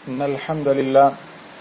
إن الحمد لله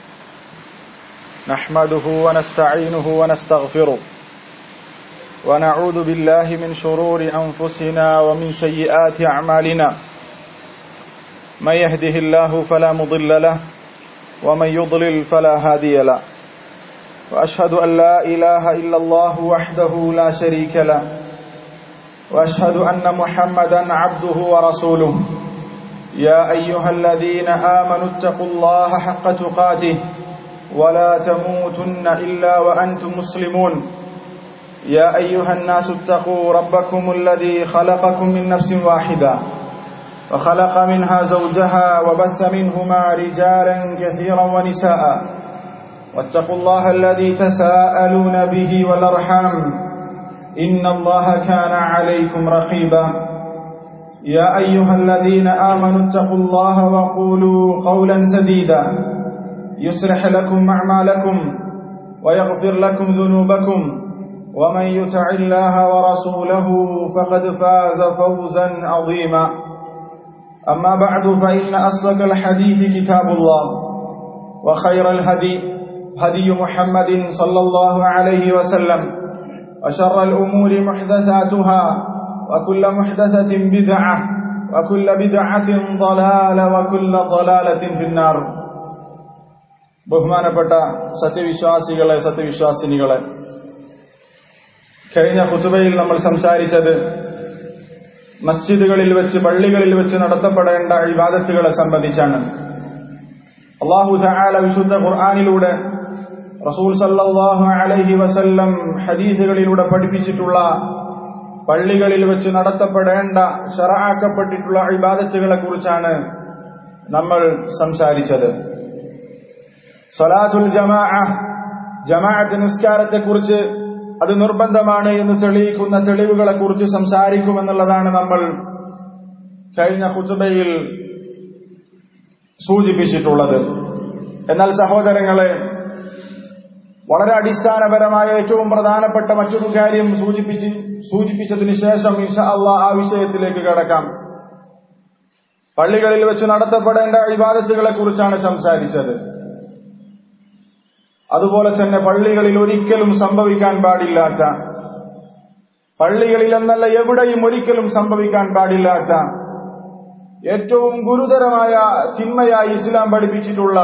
نحمده ونستعينه ونستغفره ونعوذ بالله من شرور أنفسنا ومن سيئات أعمالنا من يهده الله فلا مضل له ومن يضلل فلا هادي له وأشهد أن لا إله إلا الله وحده لا شريك له وأشهد أن محمدا عبده ورسوله يا أيها الذين آمنوا اتقوا الله حق تقاته ولا تموتن إلا وأنتم مسلمون يا أيها الناس اتقوا ربكم الذي خلقكم من نفس واحدة وخلق منها زوجها وبث منهما رجالا كثيرا ونساء واتقوا الله الذي تساءلون به والأرحام إن الله كان عليكم رقيبا يا أيها الذين آمنوا اتقوا الله وقولوا قولا سديدا يصلح لكم أعمالكم ويغفر لكم ذنوبكم ومن يطع الله ورسوله فقد فاز فوزا عظيما أما بعد فإن أصدق الحديث كتاب الله وخير الهدي هدي محمد صلى الله عليه وسلم وشر الأمور محدثاتها وكل محدثة بدعة وكل بدعة ضلالة وكل ضلالة في النار ബഹുമാനപ്പെട്ട സത്യവിശ്വാസികളെ സത്യവിശ്വാസിനികളെ കഴിഞ്ഞ ഹുതുബയിൽ നമ്മൾ സംസാരിച്ചത് മസ്ജിദുകളിൽ വെച്ച് പള്ളികളിൽ വെച്ച് നടത്തപ്പെടേണ്ട വിവാദത്തുകളെ സംബന്ധിച്ചാണ് അള്ളാഹു ചായാല വിശുദ്ധ ഖുർആാനിലൂടെ റസൂൽ സല്ലാഹു അലൈഹി വസല്ലം ഹദീസുകളിലൂടെ പഠിപ്പിച്ചിട്ടുള്ള പള്ളികളിൽ വെച്ച് നടത്തപ്പെടേണ്ട ഷറാക്കപ്പെട്ടിട്ടുള്ള ഇബാദത്തുകളെ കുറിച്ചാണ് നമ്മൾ സംസാരിച്ചത് സലാത്തുൽ ജമാ ജമാഅത്ത് നിസ്കാരത്തെക്കുറിച്ച് അത് നിർബന്ധമാണ് എന്ന് തെളിയിക്കുന്ന തെളിവുകളെ കുറിച്ച് സംസാരിക്കുമെന്നുള്ളതാണ് നമ്മൾ കഴിഞ്ഞ കുത്തുബയിൽ സൂചിപ്പിച്ചിട്ടുള്ളത് എന്നാൽ സഹോദരങ്ങളെ വളരെ അടിസ്ഥാനപരമായ ഏറ്റവും പ്രധാനപ്പെട്ട മറ്റൊരു കാര്യം സൂചിപ്പിച്ച് സൂചിപ്പിച്ചതിന് ശേഷം ഇൻഷ അള്ളാ ആ വിഷയത്തിലേക്ക് കടക്കാം പള്ളികളിൽ വെച്ച് നടത്തപ്പെടേണ്ട വിവാദത്തുകളെ കുറിച്ചാണ് സംസാരിച്ചത് അതുപോലെ തന്നെ പള്ളികളിൽ ഒരിക്കലും സംഭവിക്കാൻ പാടില്ലാത്ത പള്ളികളിൽ എന്നല്ല എവിടെയും ഒരിക്കലും സംഭവിക്കാൻ പാടില്ലാത്ത ഏറ്റവും ഗുരുതരമായ തിന്മയായി ഇസ്ലാം പഠിപ്പിച്ചിട്ടുള്ള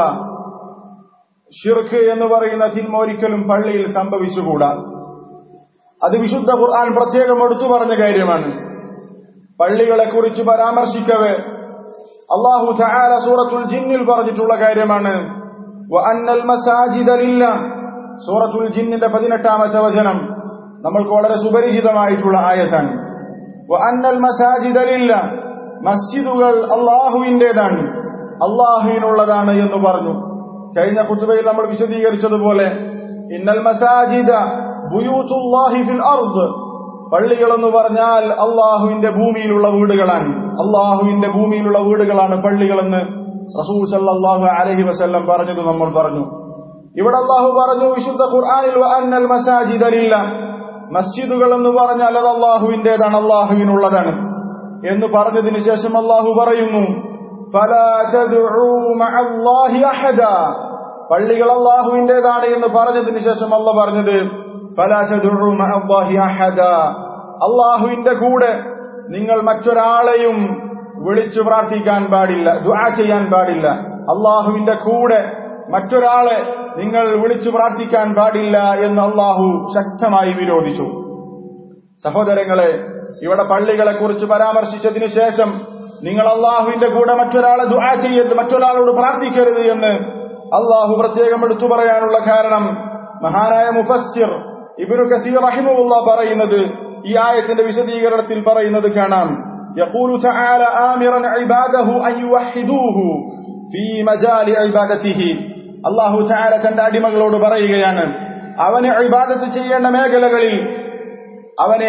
ഷിർക്ക് എന്ന് പറയുന്ന തിന്മ ഒരിക്കലും പള്ളിയിൽ സംഭവിച്ചുകൂടാ അത് വിശുദ്ധ ഖുർആൻ പ്രത്യേകം എടുത്തു പറഞ്ഞ കാര്യമാണ് പള്ളികളെ കുറിച്ച് പരാമർശിക്കവേ അള്ളാഹു തആല സൂറത്തുൽ ജിന്നിൽ പറഞ്ഞിട്ടുള്ള കാര്യമാണ് വഅന്നൽ മസാജിദ ലില്ലാഹ് സൂറത്തുൽ ജിന്നിന്റെ പതിനെട്ടാമത്തെ വചനം നമ്മൾക്ക് വളരെ സുപരിചിതമായിട്ടുള്ള ആയത്താണ് വഅന്നൽ മസാജിദ ലില്ലാഹ് മസ്ജിദുകൾ അള്ളാഹുവിന്റേതാണ് അള്ളാഹുവിനുള്ളതാണ് എന്ന് പറഞ്ഞു കഴിഞ്ഞ കുത്തുബയിൽ നമ്മൾ വിശദീകരിച്ചതുപോലെ ഇന്നൽ മസാജിദ ബുയൂത്തുല്ലാഹി ഫിൽ അർദ് പള്ളികൾ എന്ന് പറഞ്ഞാൽ അള്ളാഹുവിന്റെ ഭൂമിയിലുള്ള വീടുകളാണ് അള്ളാഹുവിന്റെ ഭൂമിയിലുള്ള വീടുകളാണ് പള്ളികളെന്ന് റസൂൽ സല്ലല്ലാഹു അലൈഹി വസല്ലം പറഞ്ഞത് നമ്മൾ പറഞ്ഞു ഇവിടെ അള്ളാഹു പറഞ്ഞു വിശുദ്ധ ഖുർആനിൽ വഅന്നൽ മസാജിദ ലില്ലാഹ് മസ്ജിദുകൾ എന്ന് പറഞ്ഞാൽ അത് അള്ളാഹുവിന്റേതാണ് അള്ളാഹുവിനുള്ളതാണ് എന്ന് പറഞ്ഞതിന് ശേഷം അള്ളാഹു പറയുന്നു ഫലാ തദ്ഉ മഅല്ലാഹി അഹദ പള്ളികൾ അള്ളാഹുവിന്റേതാണ് എന്ന് പറഞ്ഞതിന് ശേഷം അല്ല പറഞ്ഞത് ഫലാ തദ്ഉ മഅല്ലാഹി അഹദ അള്ളാഹുവിന്റെ കൂടെ നിങ്ങൾ മറ്റൊരാളെയും വിളിച്ചു പ്രാർത്ഥിക്കാൻ പാടില്ല ദുആ ചെയ്യാൻ പാടില്ല അള്ളാഹുവിന്റെ കൂടെ മറ്റൊരാളെ നിങ്ങൾ വിളിച്ചു പ്രാർത്ഥിക്കാൻ പാടില്ല എന്ന് അള്ളാഹു ശക്തമായി വിരോധിച്ചു സഹോദരങ്ങളെ ഇവിടെ പള്ളികളെ കുറിച്ച് പരാമർശിച്ചതിനു ശേഷം നിങ്ങൾ അള്ളാഹുവിന്റെ കൂടെ മറ്റൊരാളെ ദുആ ചെയ്യരുത് മറ്റൊരാളോട് പ്രാർത്ഥിക്കരുത് എന്ന് അള്ളാഹു പ്രത്യേകം എടുത്തു പറയാനുള്ള കാരണം മഹാനായ മുഫസ്സിർ ഇബ്നു കസീർ റഹിമഹുല്ല പറയുന്നത് ഈ ആയത്തിന്റെ വിശദീകരണത്തിൽ പറയുന്നത് കാണാം يقول تعالى آمرا عباده أن يوحدوه في مجال عبادته അള്ളാഹു ചാര തന്റെ അടിമകളോട് പറയുകയാണ് അവന് ഇബാദത്ത് ചെയ്യേണ്ട മേഖലകളിൽ അവനെ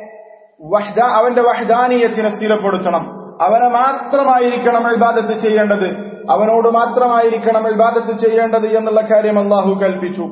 അവന്റെ വഹദാനീയത്തിനെ സ്ഥിരപ്പെടുത്തണം അവനെ മാത്രമായിരിക്കണം ഇബാദത്ത് ചെയ്യേണ്ടത് അവനോട് മാത്രമായിരിക്കണം ഇബാദത്ത് ചെയ്യേണ്ടത് എന്നുള്ള കാര്യം അള്ളാഹു കൽപ്പിച്ചു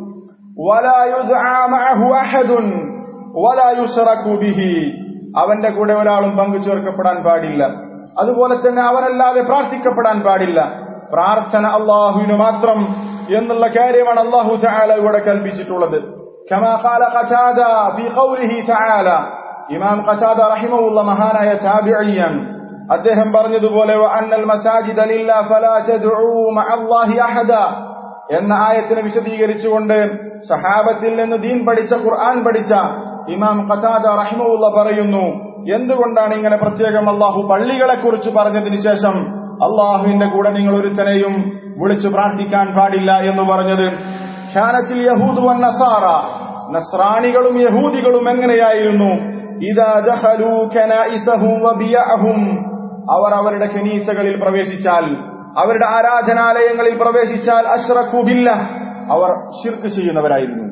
അവന്റെ കൂടെ ഒരാളും പങ്കു ചേർക്കപ്പെടാൻ പാടില്ല അതുപോലെ തന്നെ അവനല്ലാതെ പ്രാർത്ഥിക്കപ്പെടാൻ പാടില്ല പ്രാർത്ഥന അള്ളാഹുവിന് മാത്രം എന്നുള്ള കാര്യമാണ് അള്ളാഹു ചാല ഇവിടെ കൽപ്പിച്ചിട്ടുള്ളത് كما قال قتادة في قوله تعالى ഇമാം ഖതാദ റഹിമഹുള്ള മഹാനായ താബിഈൻ അദ്ദേഹം പറഞ്ഞതുപോലെ അന്നൽ മസാജിദ ലില്ലാ ഫലാ തദ്ഉ മഅല്ലാഹി അഹദ എന്ന ആയത്തിനെ വിശദീകരിച്ചുകൊണ്ട് സഹാബത്തിൽ നിന്ന് ദീൻ പഠിച്ച ഖുർആൻ പഠിച്ച ഇമാം ഖതാദ റഹിമഹുള്ള പറയുന്നു എന്തുകൊണ്ടാണ് ഇങ്ങനെ പ്രത്യേകം അള്ളാഹു പള്ളികളെ കുറിച്ച് പറഞ്ഞതിന് ശേഷം അള്ളാഹുവിന്റെ കൂടെ നിങ്ങൾ ഒരുത്തനെയും വിളിച്ചു പ്രാർത്ഥിക്കാൻ പാടില്ല എന്ന് പറഞ്ഞത് ഖാനത്തിൽ യഹൂദ് വൻ നസാറ നസ്രാണികളും യഹൂദികളും എങ്ങനെയായിരുന്നു ഇതാ ദഖലൂ കനായിസഹും വബിയഅഹും അവർ അവരുടെ കനീസകളിൽ പ്രവേശിച്ചാൽ അവരുടെ ആരാധനാലയങ്ങളിൽ പ്രവേശിച്ചാൽ അഷ്റഖു ബില്ല അവർ ഷിർക്ക് ചെയ്യുന്നവരായിരുന്നു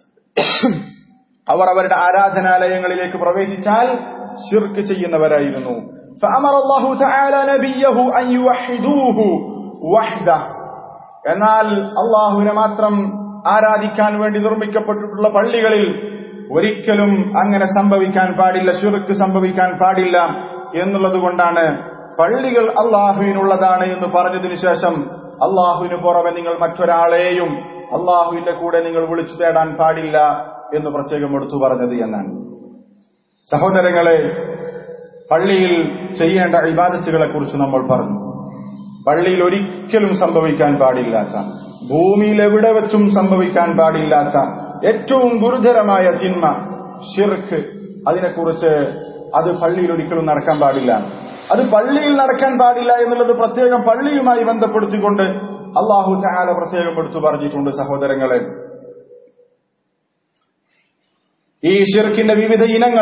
അവർ അവരുടെ ആരാധനാലയങ്ങളിലേക്ക് പ്രവേശിച്ചാൽ ഷിർക്ക് ചെയ്യുന്നവരായിരുന്നു فأمر الله تعالى نبيه أن يوحدوه وحده എന്നാൽ അള്ളാഹുവിനെ മാത്രം ആരാധിക്കാൻ വേണ്ടി നിർമ്മിക്കപ്പെട്ടിട്ടുള്ള പള്ളികളിൽ ഒരിക്കലും അങ്ങനെ സംഭവിക്കാൻ പാടില്ല ഷിർക്ക് സംഭവിക്കാൻ പാടില്ല എന്നുള്ളത് കൊണ്ടാണ് പള്ളികൾ അള്ളാഹുവിനുള്ളതാണ് എന്ന് പറഞ്ഞതിനു ശേഷം അള്ളാഹുവിന് പുറമെ നിങ്ങൾ മറ്റൊരാളെയും അള്ളാഹുവിന്റെ കൂടെ നിങ്ങൾ വിളിച്ചു തേടാൻ പാടില്ല എന്ന് പ്രത്യേകം എടുത്തു പറഞ്ഞത് എന്നാണ് സഹോദരങ്ങളെ പള്ളിയിൽ ചെയ്യേണ്ട ഇബാദത്തുകളെ കുറിച്ച് നമ്മൾ പറഞ്ഞു പള്ളിയിൽ ഒരിക്കലും സംഭവിക്കാൻ പാടില്ലാത്ത ഭൂമിയിൽ എവിടെ വെച്ചും സംഭവിക്കാൻ പാടില്ലാത്ത ഏറ്റവും ഗുരുതരമായ തിന്മ ഷിർക്ക് അതിനെക്കുറിച്ച് അത് പള്ളിയിൽ ഒരിക്കലും നടക്കാൻ പാടില്ല അത് പള്ളിയിൽ നടക്കാൻ പാടില്ല എന്നുള്ളത് പ്രത്യേകം പള്ളിയുമായി ബന്ധപ്പെടുത്തിക്കൊണ്ട് അള്ളാഹു ചാല പ്രത്യേകം എടുത്തു പറഞ്ഞിട്ടുണ്ട് സഹോദരങ്ങളെ ഈ ഷിർക്കിന്റെ വിവിധ ഇനങ്ങൾ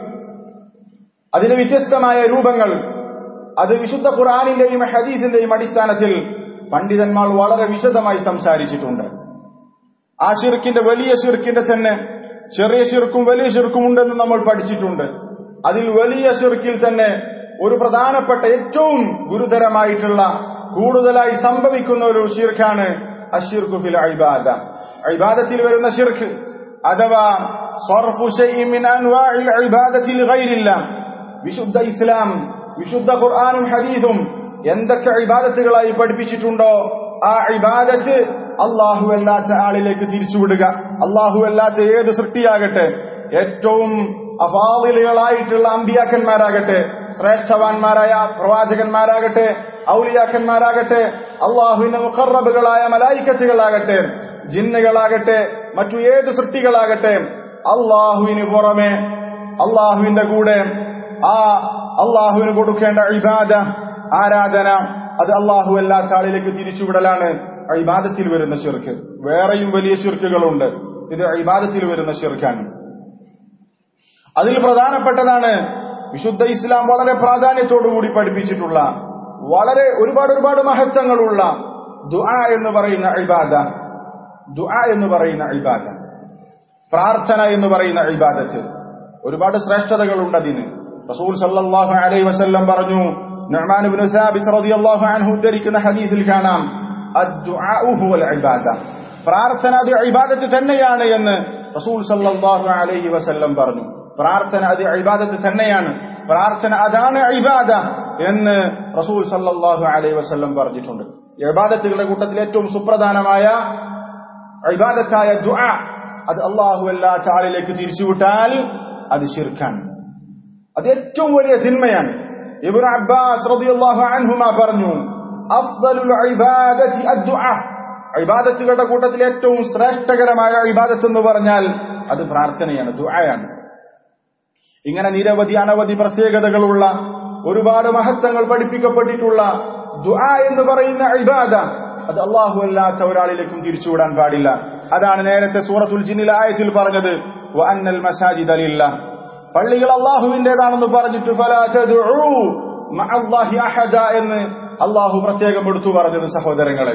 അതിന് വ്യത്യസ്തമായ രൂപങ്ങൾ അത് വിശുദ്ധ ഖുർആാനിന്റെയും ഹദീസിന്റെയും അടിസ്ഥാനത്തിൽ പണ്ഡിതന്മാർ വളരെ വിശദമായി സംസാരിച്ചിട്ടുണ്ട് ആ ഷിർക്കിന്റെ വലിയ ഷിർക്കിന്റെ തന്നെ ചെറിയ ഷിർക്കും വലിയ ഷിർക്കും ഉണ്ടെന്ന് നമ്മൾ പഠിച്ചിട്ടുണ്ട് അതിൽ വലിയ ഷിർക്കിൽ തന്നെ ഒരു പ്രധാനപ്പെട്ട ഏറ്റവും ഗുരുതരമായിട്ടുള്ള കൂടുതലായി സംഭവിക്കുന്ന ഒരു ഷിർക്കാണ് അഷിർഖു ഫിൽ ഇബാദ ഇബാദത്തിൽ വരുന്ന ഷിർക്ക് അഥവാ സർഫു ശൈഇൻ മിൻ അൻവാഇൽ ഇബാദത്തി ലിഗൈരില്ല വിശുദ്ധ ഇസ്ലാം വിശുദ്ധ ഖുർആാനും ഹദീസും എന്തൊക്കെ ഇബാദത്തുകളായി പഠിപ്പിച്ചിട്ടുണ്ടോ ആ ഇബാദത്ത് അള്ളാഹു അല്ലാത്ത ആളിലേക്ക് തിരിച്ചുവിടുക അള്ളാഹു അല്ലാത്ത ഏത് സൃഷ്ടിയാകട്ടെ ഏറ്റവും അഫാദിലുകളായിട്ടുള്ള അമ്പിയാക്കന്മാരാകട്ടെ ശ്രേഷ്ഠവാന്മാരായ പ്രവാചകന്മാരാകട്ടെ ഔലിയാക്കന്മാരാകട്ടെ അള്ളാഹുവിന്റെ മുഖറബുകളായ മലായിക്കച്ചുകളാകട്ടെ ജിന്നുകളാകട്ടെ മറ്റു ഏത് സൃഷ്ടികളാകട്ടെ അള്ളാഹുവിന് പുറമെ അള്ളാഹുവിന്റെ കൂടെ ആ അള്ളാഹുവിന് കൊടുക്കേണ്ട ഇബാദ ആരാധന അത് അള്ളാഹു അല്ലാത്ത ആളിലേക്ക് തിരിച്ചുവിടലാണ് ഇബാദത്തിൽ വരുന്ന ശിർക്ക് വേറെയും വലിയ ശിർക്കുകളുണ്ട് ഇത് ഇബാദത്തിൽ വരുന്ന ശിർക്കാണ് അതിൽ പ്രധാനപ്പെട്ടതാണ് വിശുദ്ധ ഇസ്ലാം വളരെ പ്രാധാന്യത്തോടുകൂടി പഠിപ്പിച്ചിട്ടുള്ള വളരെ ഒരുപാട് ഒരുപാട് മഹത്വങ്ങളുള്ള ദുആ എന്ന് പറയുന്ന ഇബാദ ദുആ എന്ന് പറയുന്ന ഇബാദ പ്രാർത്ഥന എന്ന് പറയുന്ന ഇബാദത്ത് ഒരുപാട് ശ്രേഷ്ഠതകളുണ്ട് അതിന് റസൂൽ സല്ലല്ലാഹു അലൈഹി വസല്ലം പറഞ്ഞു നുഅ്മാൻ ഇബ്നു സാബിത്ത് റളിയല്ലാഹു അൻഹു ഉദ്ധരിക്കുന്ന ഹദീസിൽ കാണാം അദ്ദുആഉ ഹുവൽ ഇബാദ പ്രാർത്ഥന അത് ഇബാദത്ത് തന്നെയാണ് എന്ന് റസൂൽ സല്ലല്ലാഹു അലൈഹി വസല്ലം പറഞ്ഞു പ്രാർത്ഥന അത് ഇബാദത്ത് തന്നെയാണ് പ്രാർത്ഥന അതാണ് ഇബാദ എന്ന് റസൂൽ സല്ലല്ലാഹു അലൈഹി വസല്ലം പറഞ്ഞിട്ടുണ്ട് ഇബാദത്തുകളുടെ കൂട്ടത്തിൽ ഏറ്റവും സുപ്രധാനമായ ഇബാദത്തായ ദുആ അത് അള്ളാഹു അല്ലാത്ത ആളിലേക്ക് തിരിച്ചുവിട്ടാൽ അത് ശിർക്കാണ് അത് ഏറ്റവും വലിയ തിന്മയാണ് ഇബ്നു അബ്ബാസ് റളിയല്ലാഹു അൻഹുമ പറഞ്ഞു അഫ്ദലുൽ ഇബാദത്തി അദ്ദുആ ഇബാദത്തുകളുടെ കൂട്ടത്തിൽ ഏറ്റവും ശ്രേഷ്ഠകരമായ ഇബാദത്ത് എന്ന് പറഞ്ഞാൽ അത് പ്രാർത്ഥനയാണ് ദുആയാണ് ഇങ്ങനെ നിരവധി അനവധി പ്രത്യേകതകളുള്ള ഒരുപാട് മഹത്വങ്ങൾ പഠിപ്പിക്കപ്പെട്ടിട്ടുള്ള ദുആ എന്ന് പറയുന്ന ഇബാദ അത് അള്ളാഹു അല്ലാത്ത ഒരാളിലേക്കും തിരിച്ചുവിടാൻ പാടില്ല അതാണ് നേരത്തെ സൂറത്തുൽ ജിന്നിൽ ആയത്തിൽ പറഞ്ഞത് വഅന്നൽ മസാജിദ ലില്ലാഹ് പള്ളികൾ അള്ളാഹുവിന്റേതാണെന്ന് പറഞ്ഞിട്ട് ഫലാ തദ്ഉ മഅല്ലാഹി അഹദ എന്ന് അള്ളാഹു പ്രത്യേകം എടുത്തു പറഞ്ഞത് സഹോദരങ്ങളെ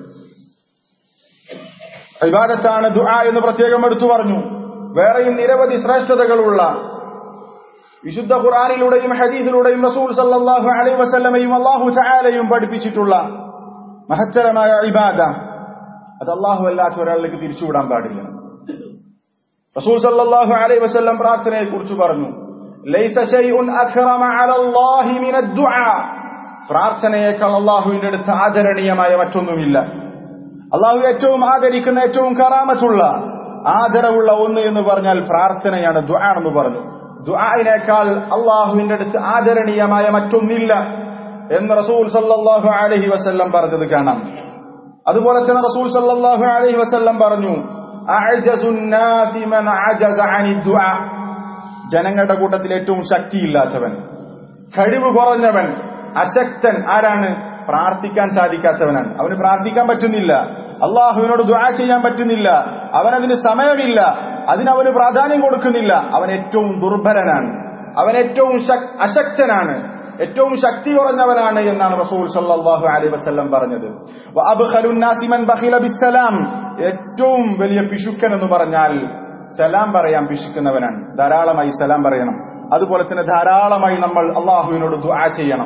ഇബാദത്താണ് ദുആ എന്ന് പ്രത്യേകം എടുത്തു പറഞ്ഞു വേറെയും നിരവധി ശ്രേഷ്ഠതകളുള്ള വിശുദ്ധ ഖുർആനിലൂടെയും ഹദീസിലൂടെയും റസൂൽ സല്ലല്ലാഹു അലൈഹി വസല്ലമയും അല്ലാഹു തആലയും പഠിപ്പിച്ചിട്ടുള്ള മഹത്തരമായ ഇബാദ അത് അല്ലാഹു അല്ലാത്ത ഒരാളിലേക്ക് തിരിച്ചുവിടാൻ പാടില്ല റസൂൽ സല്ലല്ലാഹു അലൈഹി വസല്ലം പ്രാർത്ഥനയെ കുറിച്ച് പറഞ്ഞു ലൈസ ശൈഉൻ അക്റമ അലല്ലാഹി മിന ദുആ പ്രാർത്ഥനയേക്കാൾ അള്ളാഹുവിന്റെ അടുത്ത് ആദരണീയമായ മറ്റൊന്നുമില്ല അള്ളാഹു ഏറ്റവും ആദരിക്കുന്ന ഏറ്റവും കറാമത്തുള്ള ആദരവുള്ള ഒന്ന് എന്ന് പറഞ്ഞാൽ പ്രാർത്ഥനയാണ് ദുആണെന്ന് പറഞ്ഞു ദുആനേക്കാൾ അള്ളാഹുവിന്റെ അടുത്ത് ആദരണീയമായ മറ്റൊന്നില്ല എന്ന് റസൂൽ സല്ലല്ലാഹു അലൈഹി വസല്ലം പറഞ്ഞത് കാണാം അതുപോലെ തന്നെ റസൂൽ സല്ലല്ലാഹു അലൈഹി വസല്ലം പറഞ്ഞു അഅജസുൻ നാസി മൻ അജസ അനി ദുആ ജനങ്ങളുടെ കൂട്ടത്തിൽ ഏറ്റവും ശക്തിയില്ലാത്തവൻ കഴിവ് കുറഞ്ഞവൻ അശക്തൻ ആരാണ് പ്രാർത്ഥിക്കാൻ സാധിക്കാത്തവനാണ് അവന് പ്രാർത്ഥിക്കാൻ പറ്റുന്നില്ല അള്ളാഹുവിനോട് ദുആ ചെയ്യാൻ പറ്റുന്നില്ല അവനതിന് സമയമില്ല അതിനവന് പ്രാധാന്യം കൊടുക്കുന്നില്ല അവൻ ഏറ്റവും ദുർബലനാണ് അവൻ ഏറ്റവും അശക്തനാണ് ഏറ്റവും ശക്തി കുറഞ്ഞവനാണ് എന്നാണ് റസൂൽ സല്ലല്ലാഹു അലൈഹി വസല്ലം പറഞ്ഞത് വഅബ്ഖലുൻ നാസി മൻ ബഖില ബിസ്സലാം ഏറ്റവും വലിയ പിശുക്കൻ എന്ന് പറഞ്ഞാൽ സലാം പറയാൻ പിശുക്കുന്നവനാണ് ധാരാളമായി സലാം പറയണം അതുപോലെ തന്നെ ധാരാളമായി നമ്മൾ അള്ളാഹുവിനോട് ദുആ ചെയ്യണം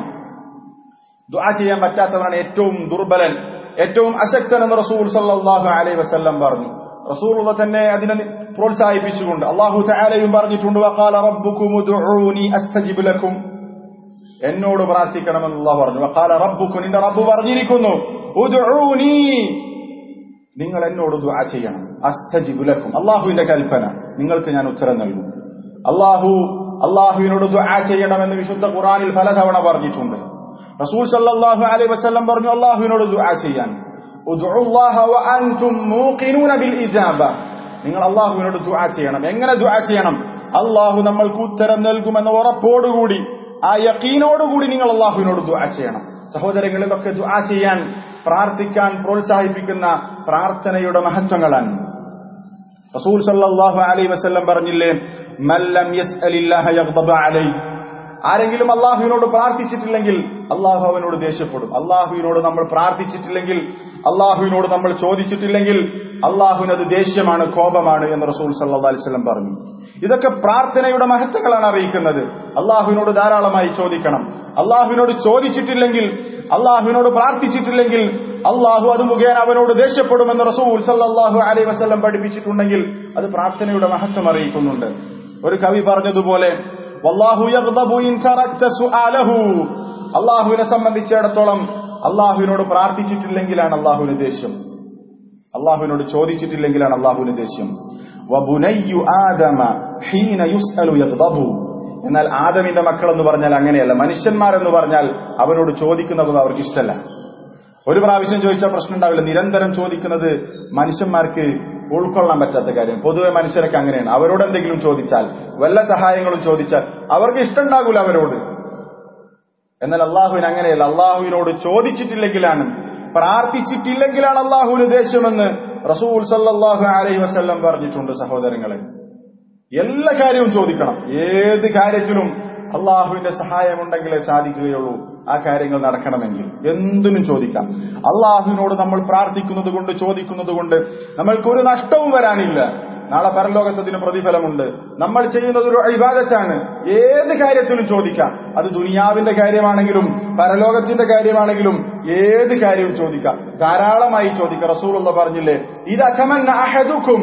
ദുആ ചെയ്യാൻ പറ്റാത്തവനാണ് ഏറ്റവും ദുർബലൻ ഏറ്റവും അശക്തൻ എന്ന് റസൂൽ സല്ലല്ലാഹു അലൈഹി വസല്ലം പറഞ്ഞു റസൂൽ തന്നെ അതിനെ പ്രോത്സാഹിപ്പിച്ചുകൊണ്ട് അള്ളാഹു തആലയും പറഞ്ഞിട്ടുണ്ട് വഖാല റബ്ബുക്കും ഉദ്ഉനി അസ്തജിബ് ലക്കും എന്നോട് പ്രാർത്ഥിക്കണമെന്ന് അള്ളാഹു പറഞ്ഞു വഖാല റബ്ബുക്കും നിന്റെ റബ്ബ് പറഞ്ഞിരിക്കുന്നു ഉദ്ഉനി നിങ്ങൾ എന്നോട് ദുആ ചെയ്യണം അസ്തജിബ് ലക്കും അള്ളാഹുവിന്റെ കൽപ്പന നിങ്ങൾക്ക് ഞാൻ ഉത്തരം നൽകും അള്ളാഹു അള്ളാഹുവിനോട് ദുആ ചെയ്യണമെന്ന് വിശുദ്ധ ഖുറാനിൽ പലതവണ പറഞ്ഞിട്ടുണ്ട് റസൂൽ സല്ലല്ലാഹു അലൈഹി വസല്ലം പറഞ്ഞു അള്ളാഹുവിനോട് ദുആ ചെയ്യാൻ ഉദ്ഉല്ലാഹ വഅൻതും മൂഖിനൂന ബിൽ ഇജാബ നിങ്ങൾ അള്ളാഹുവിനോട് ദുആ ചെയ്യണം എങ്ങനെ ദുആ ചെയ്യണം അള്ളാഹു നമ്മൾക്ക് ഉത്തരം നൽകുമെന്ന ഉറപ്പോടുകൂടി ആ യക്കീനോടുകൂടി നിങ്ങൾ അള്ളാഹുവിനോട് ദുആ ചെയ്യണം സഹോദരങ്ങൾ ഇതൊക്കെ ദുആ ചെയ്യാൻ പ്രാർത്ഥിക്കാൻ പ്രോത്സാഹിപ്പിക്കുന്ന പ്രാർത്ഥനയുടെ മഹത്വങ്ങളാണ് റസൂൽ സല്ലല്ലാഹു അലൈഹി വസല്ലം പറഞ്ഞില്ലേ മല്ലം യസ്അലില്ലാഹ യഗ്ദബ അലൈഹി ആരെങ്കിലും അള്ളാഹുവിനോട് പ്രാർത്ഥിച്ചിട്ടില്ലെങ്കിൽ അള്ളാഹു അവനോട് ദേഷ്യപ്പെടും അള്ളാഹുവിനോട് നമ്മൾ പ്രാർത്ഥിച്ചിട്ടില്ലെങ്കിൽ അള്ളാഹുവിനോട് നമ്മൾ ചോദിച്ചിട്ടില്ലെങ്കിൽ അള്ളാഹുവിനത് ദേഷ്യമാണ് കോപമാണ് എന്ന് റസൂൽ സല്ലാ അലിസ്ലം പറഞ്ഞു ഇതൊക്കെ പ്രാർത്ഥനയുടെ മഹത്വങ്ങളാണ് അറിയിക്കുന്നത് അള്ളാഹുവിനോട് ധാരാളമായി ചോദിക്കണം അള്ളാഹുവിനോട് ചോദിച്ചിട്ടില്ലെങ്കിൽ അള്ളാഹുവിനോട് പ്രാർത്ഥിച്ചിട്ടില്ലെങ്കിൽ അള്ളാഹു അത് മുഖേന അവനോട് ദേഷ്യപ്പെടുമെന്ന് റസൂൽ സല്ലാഹു അലൈ വസ്ലം പഠിപ്പിച്ചിട്ടുണ്ടെങ്കിൽ അത് പ്രാർത്ഥനയുടെ മഹത്വം അറിയിക്കുന്നുണ്ട് ഒരു കവി പറഞ്ഞതുപോലെ വല്ലാഹു യഗ്ദബു ഇൻ തറക്ത സുആലഹു അള്ളാഹുവിനെ സംബന്ധിച്ചിടത്തോളം അള്ളാഹുവിനോട് പ്രാർത്ഥിച്ചിട്ടില്ലെങ്കിലാണ് അള്ളാഹുവിന് ദേഷ്യം അള്ളാഹുവിനോട് ചോദിച്ചിട്ടില്ലെങ്കിലാണ് അള്ളാഹുവിന് ദേഷ്യം വബുനയ്യു ആദമ ഹീന യുസ്അലു യഗ്ദബു എന്നാൽ ആദമിന്റെ മക്കൾ എന്ന് പറഞ്ഞാൽ അങ്ങനെയല്ല മനുഷ്യന്മാരെന്ന് പറഞ്ഞാൽ അവനോട് ചോദിക്കുന്നത് അവർക്ക് ഇഷ്ടമല്ല ഒരു പ്രാവശ്യം ചോദിച്ചാൽ പ്രശ്നം ഉണ്ടാവില്ല നിരന്തരം ചോദിക്കുന്നത് മനുഷ്യന്മാർക്ക് ഉൾക്കൊള്ളാൻ പറ്റാത്ത കാര്യം പൊതുവെ മനുഷ്യരൊക്കെ അങ്ങനെയാണ് അവരോട് എന്തെങ്കിലും ചോദിച്ചാൽ വല്ല സഹായങ്ങളും ചോദിച്ചാൽ അവർക്ക് ഇഷ്ടമുണ്ടാകൂല അവരോട് എന്നാൽ അള്ളാഹുവിന് അങ്ങനെയല്ല അള്ളാഹുവിനോട് ചോദിച്ചിട്ടില്ലെങ്കിലാണ് പ്രാർത്ഥിച്ചിട്ടില്ലെങ്കിലാണ് അള്ളാഹുവിന് ദേഷ്യമെന്ന് റസൂൽ സല്ലാഹു അലൈഹി വസ്ല്ലം പറഞ്ഞിട്ടുണ്ട് സഹോദരങ്ങളെ എല്ലാ കാര്യവും ചോദിക്കണം ഏത് കാര്യത്തിലും അള്ളാഹുവിന്റെ സഹായമുണ്ടെങ്കിലേ സാധിക്കുകയുള്ളൂ ആ കാര്യങ്ങൾ നടക്കണമെങ്കിൽ എന്തിനും ചോദിക്കാം അള്ളാഹുവിനോട് നമ്മൾ പ്രാർത്ഥിക്കുന്നത് കൊണ്ട് ചോദിക്കുന്നത് കൊണ്ട് നമ്മൾക്ക് ഒരു നഷ്ടവും വരാനില്ല നാളെ പരലോകത്തതിന് പ്രതിഫലമുണ്ട് നമ്മൾ ചെയ്യുന്നത് ഒരു അഭിബാധത്താണ് ഏത് കാര്യത്തിലും ചോദിക്കാം അത് ദുനിയാവിന്റെ കാര്യമാണെങ്കിലും പരലോകത്തിന്റെ കാര്യമാണെങ്കിലും ഏത് കാര്യവും ചോദിക്കാം ധാരാളമായി ചോദിക്കാം റസൂലുള്ള പറഞ്ഞില്ലേ ഇത് അഹദുക്കും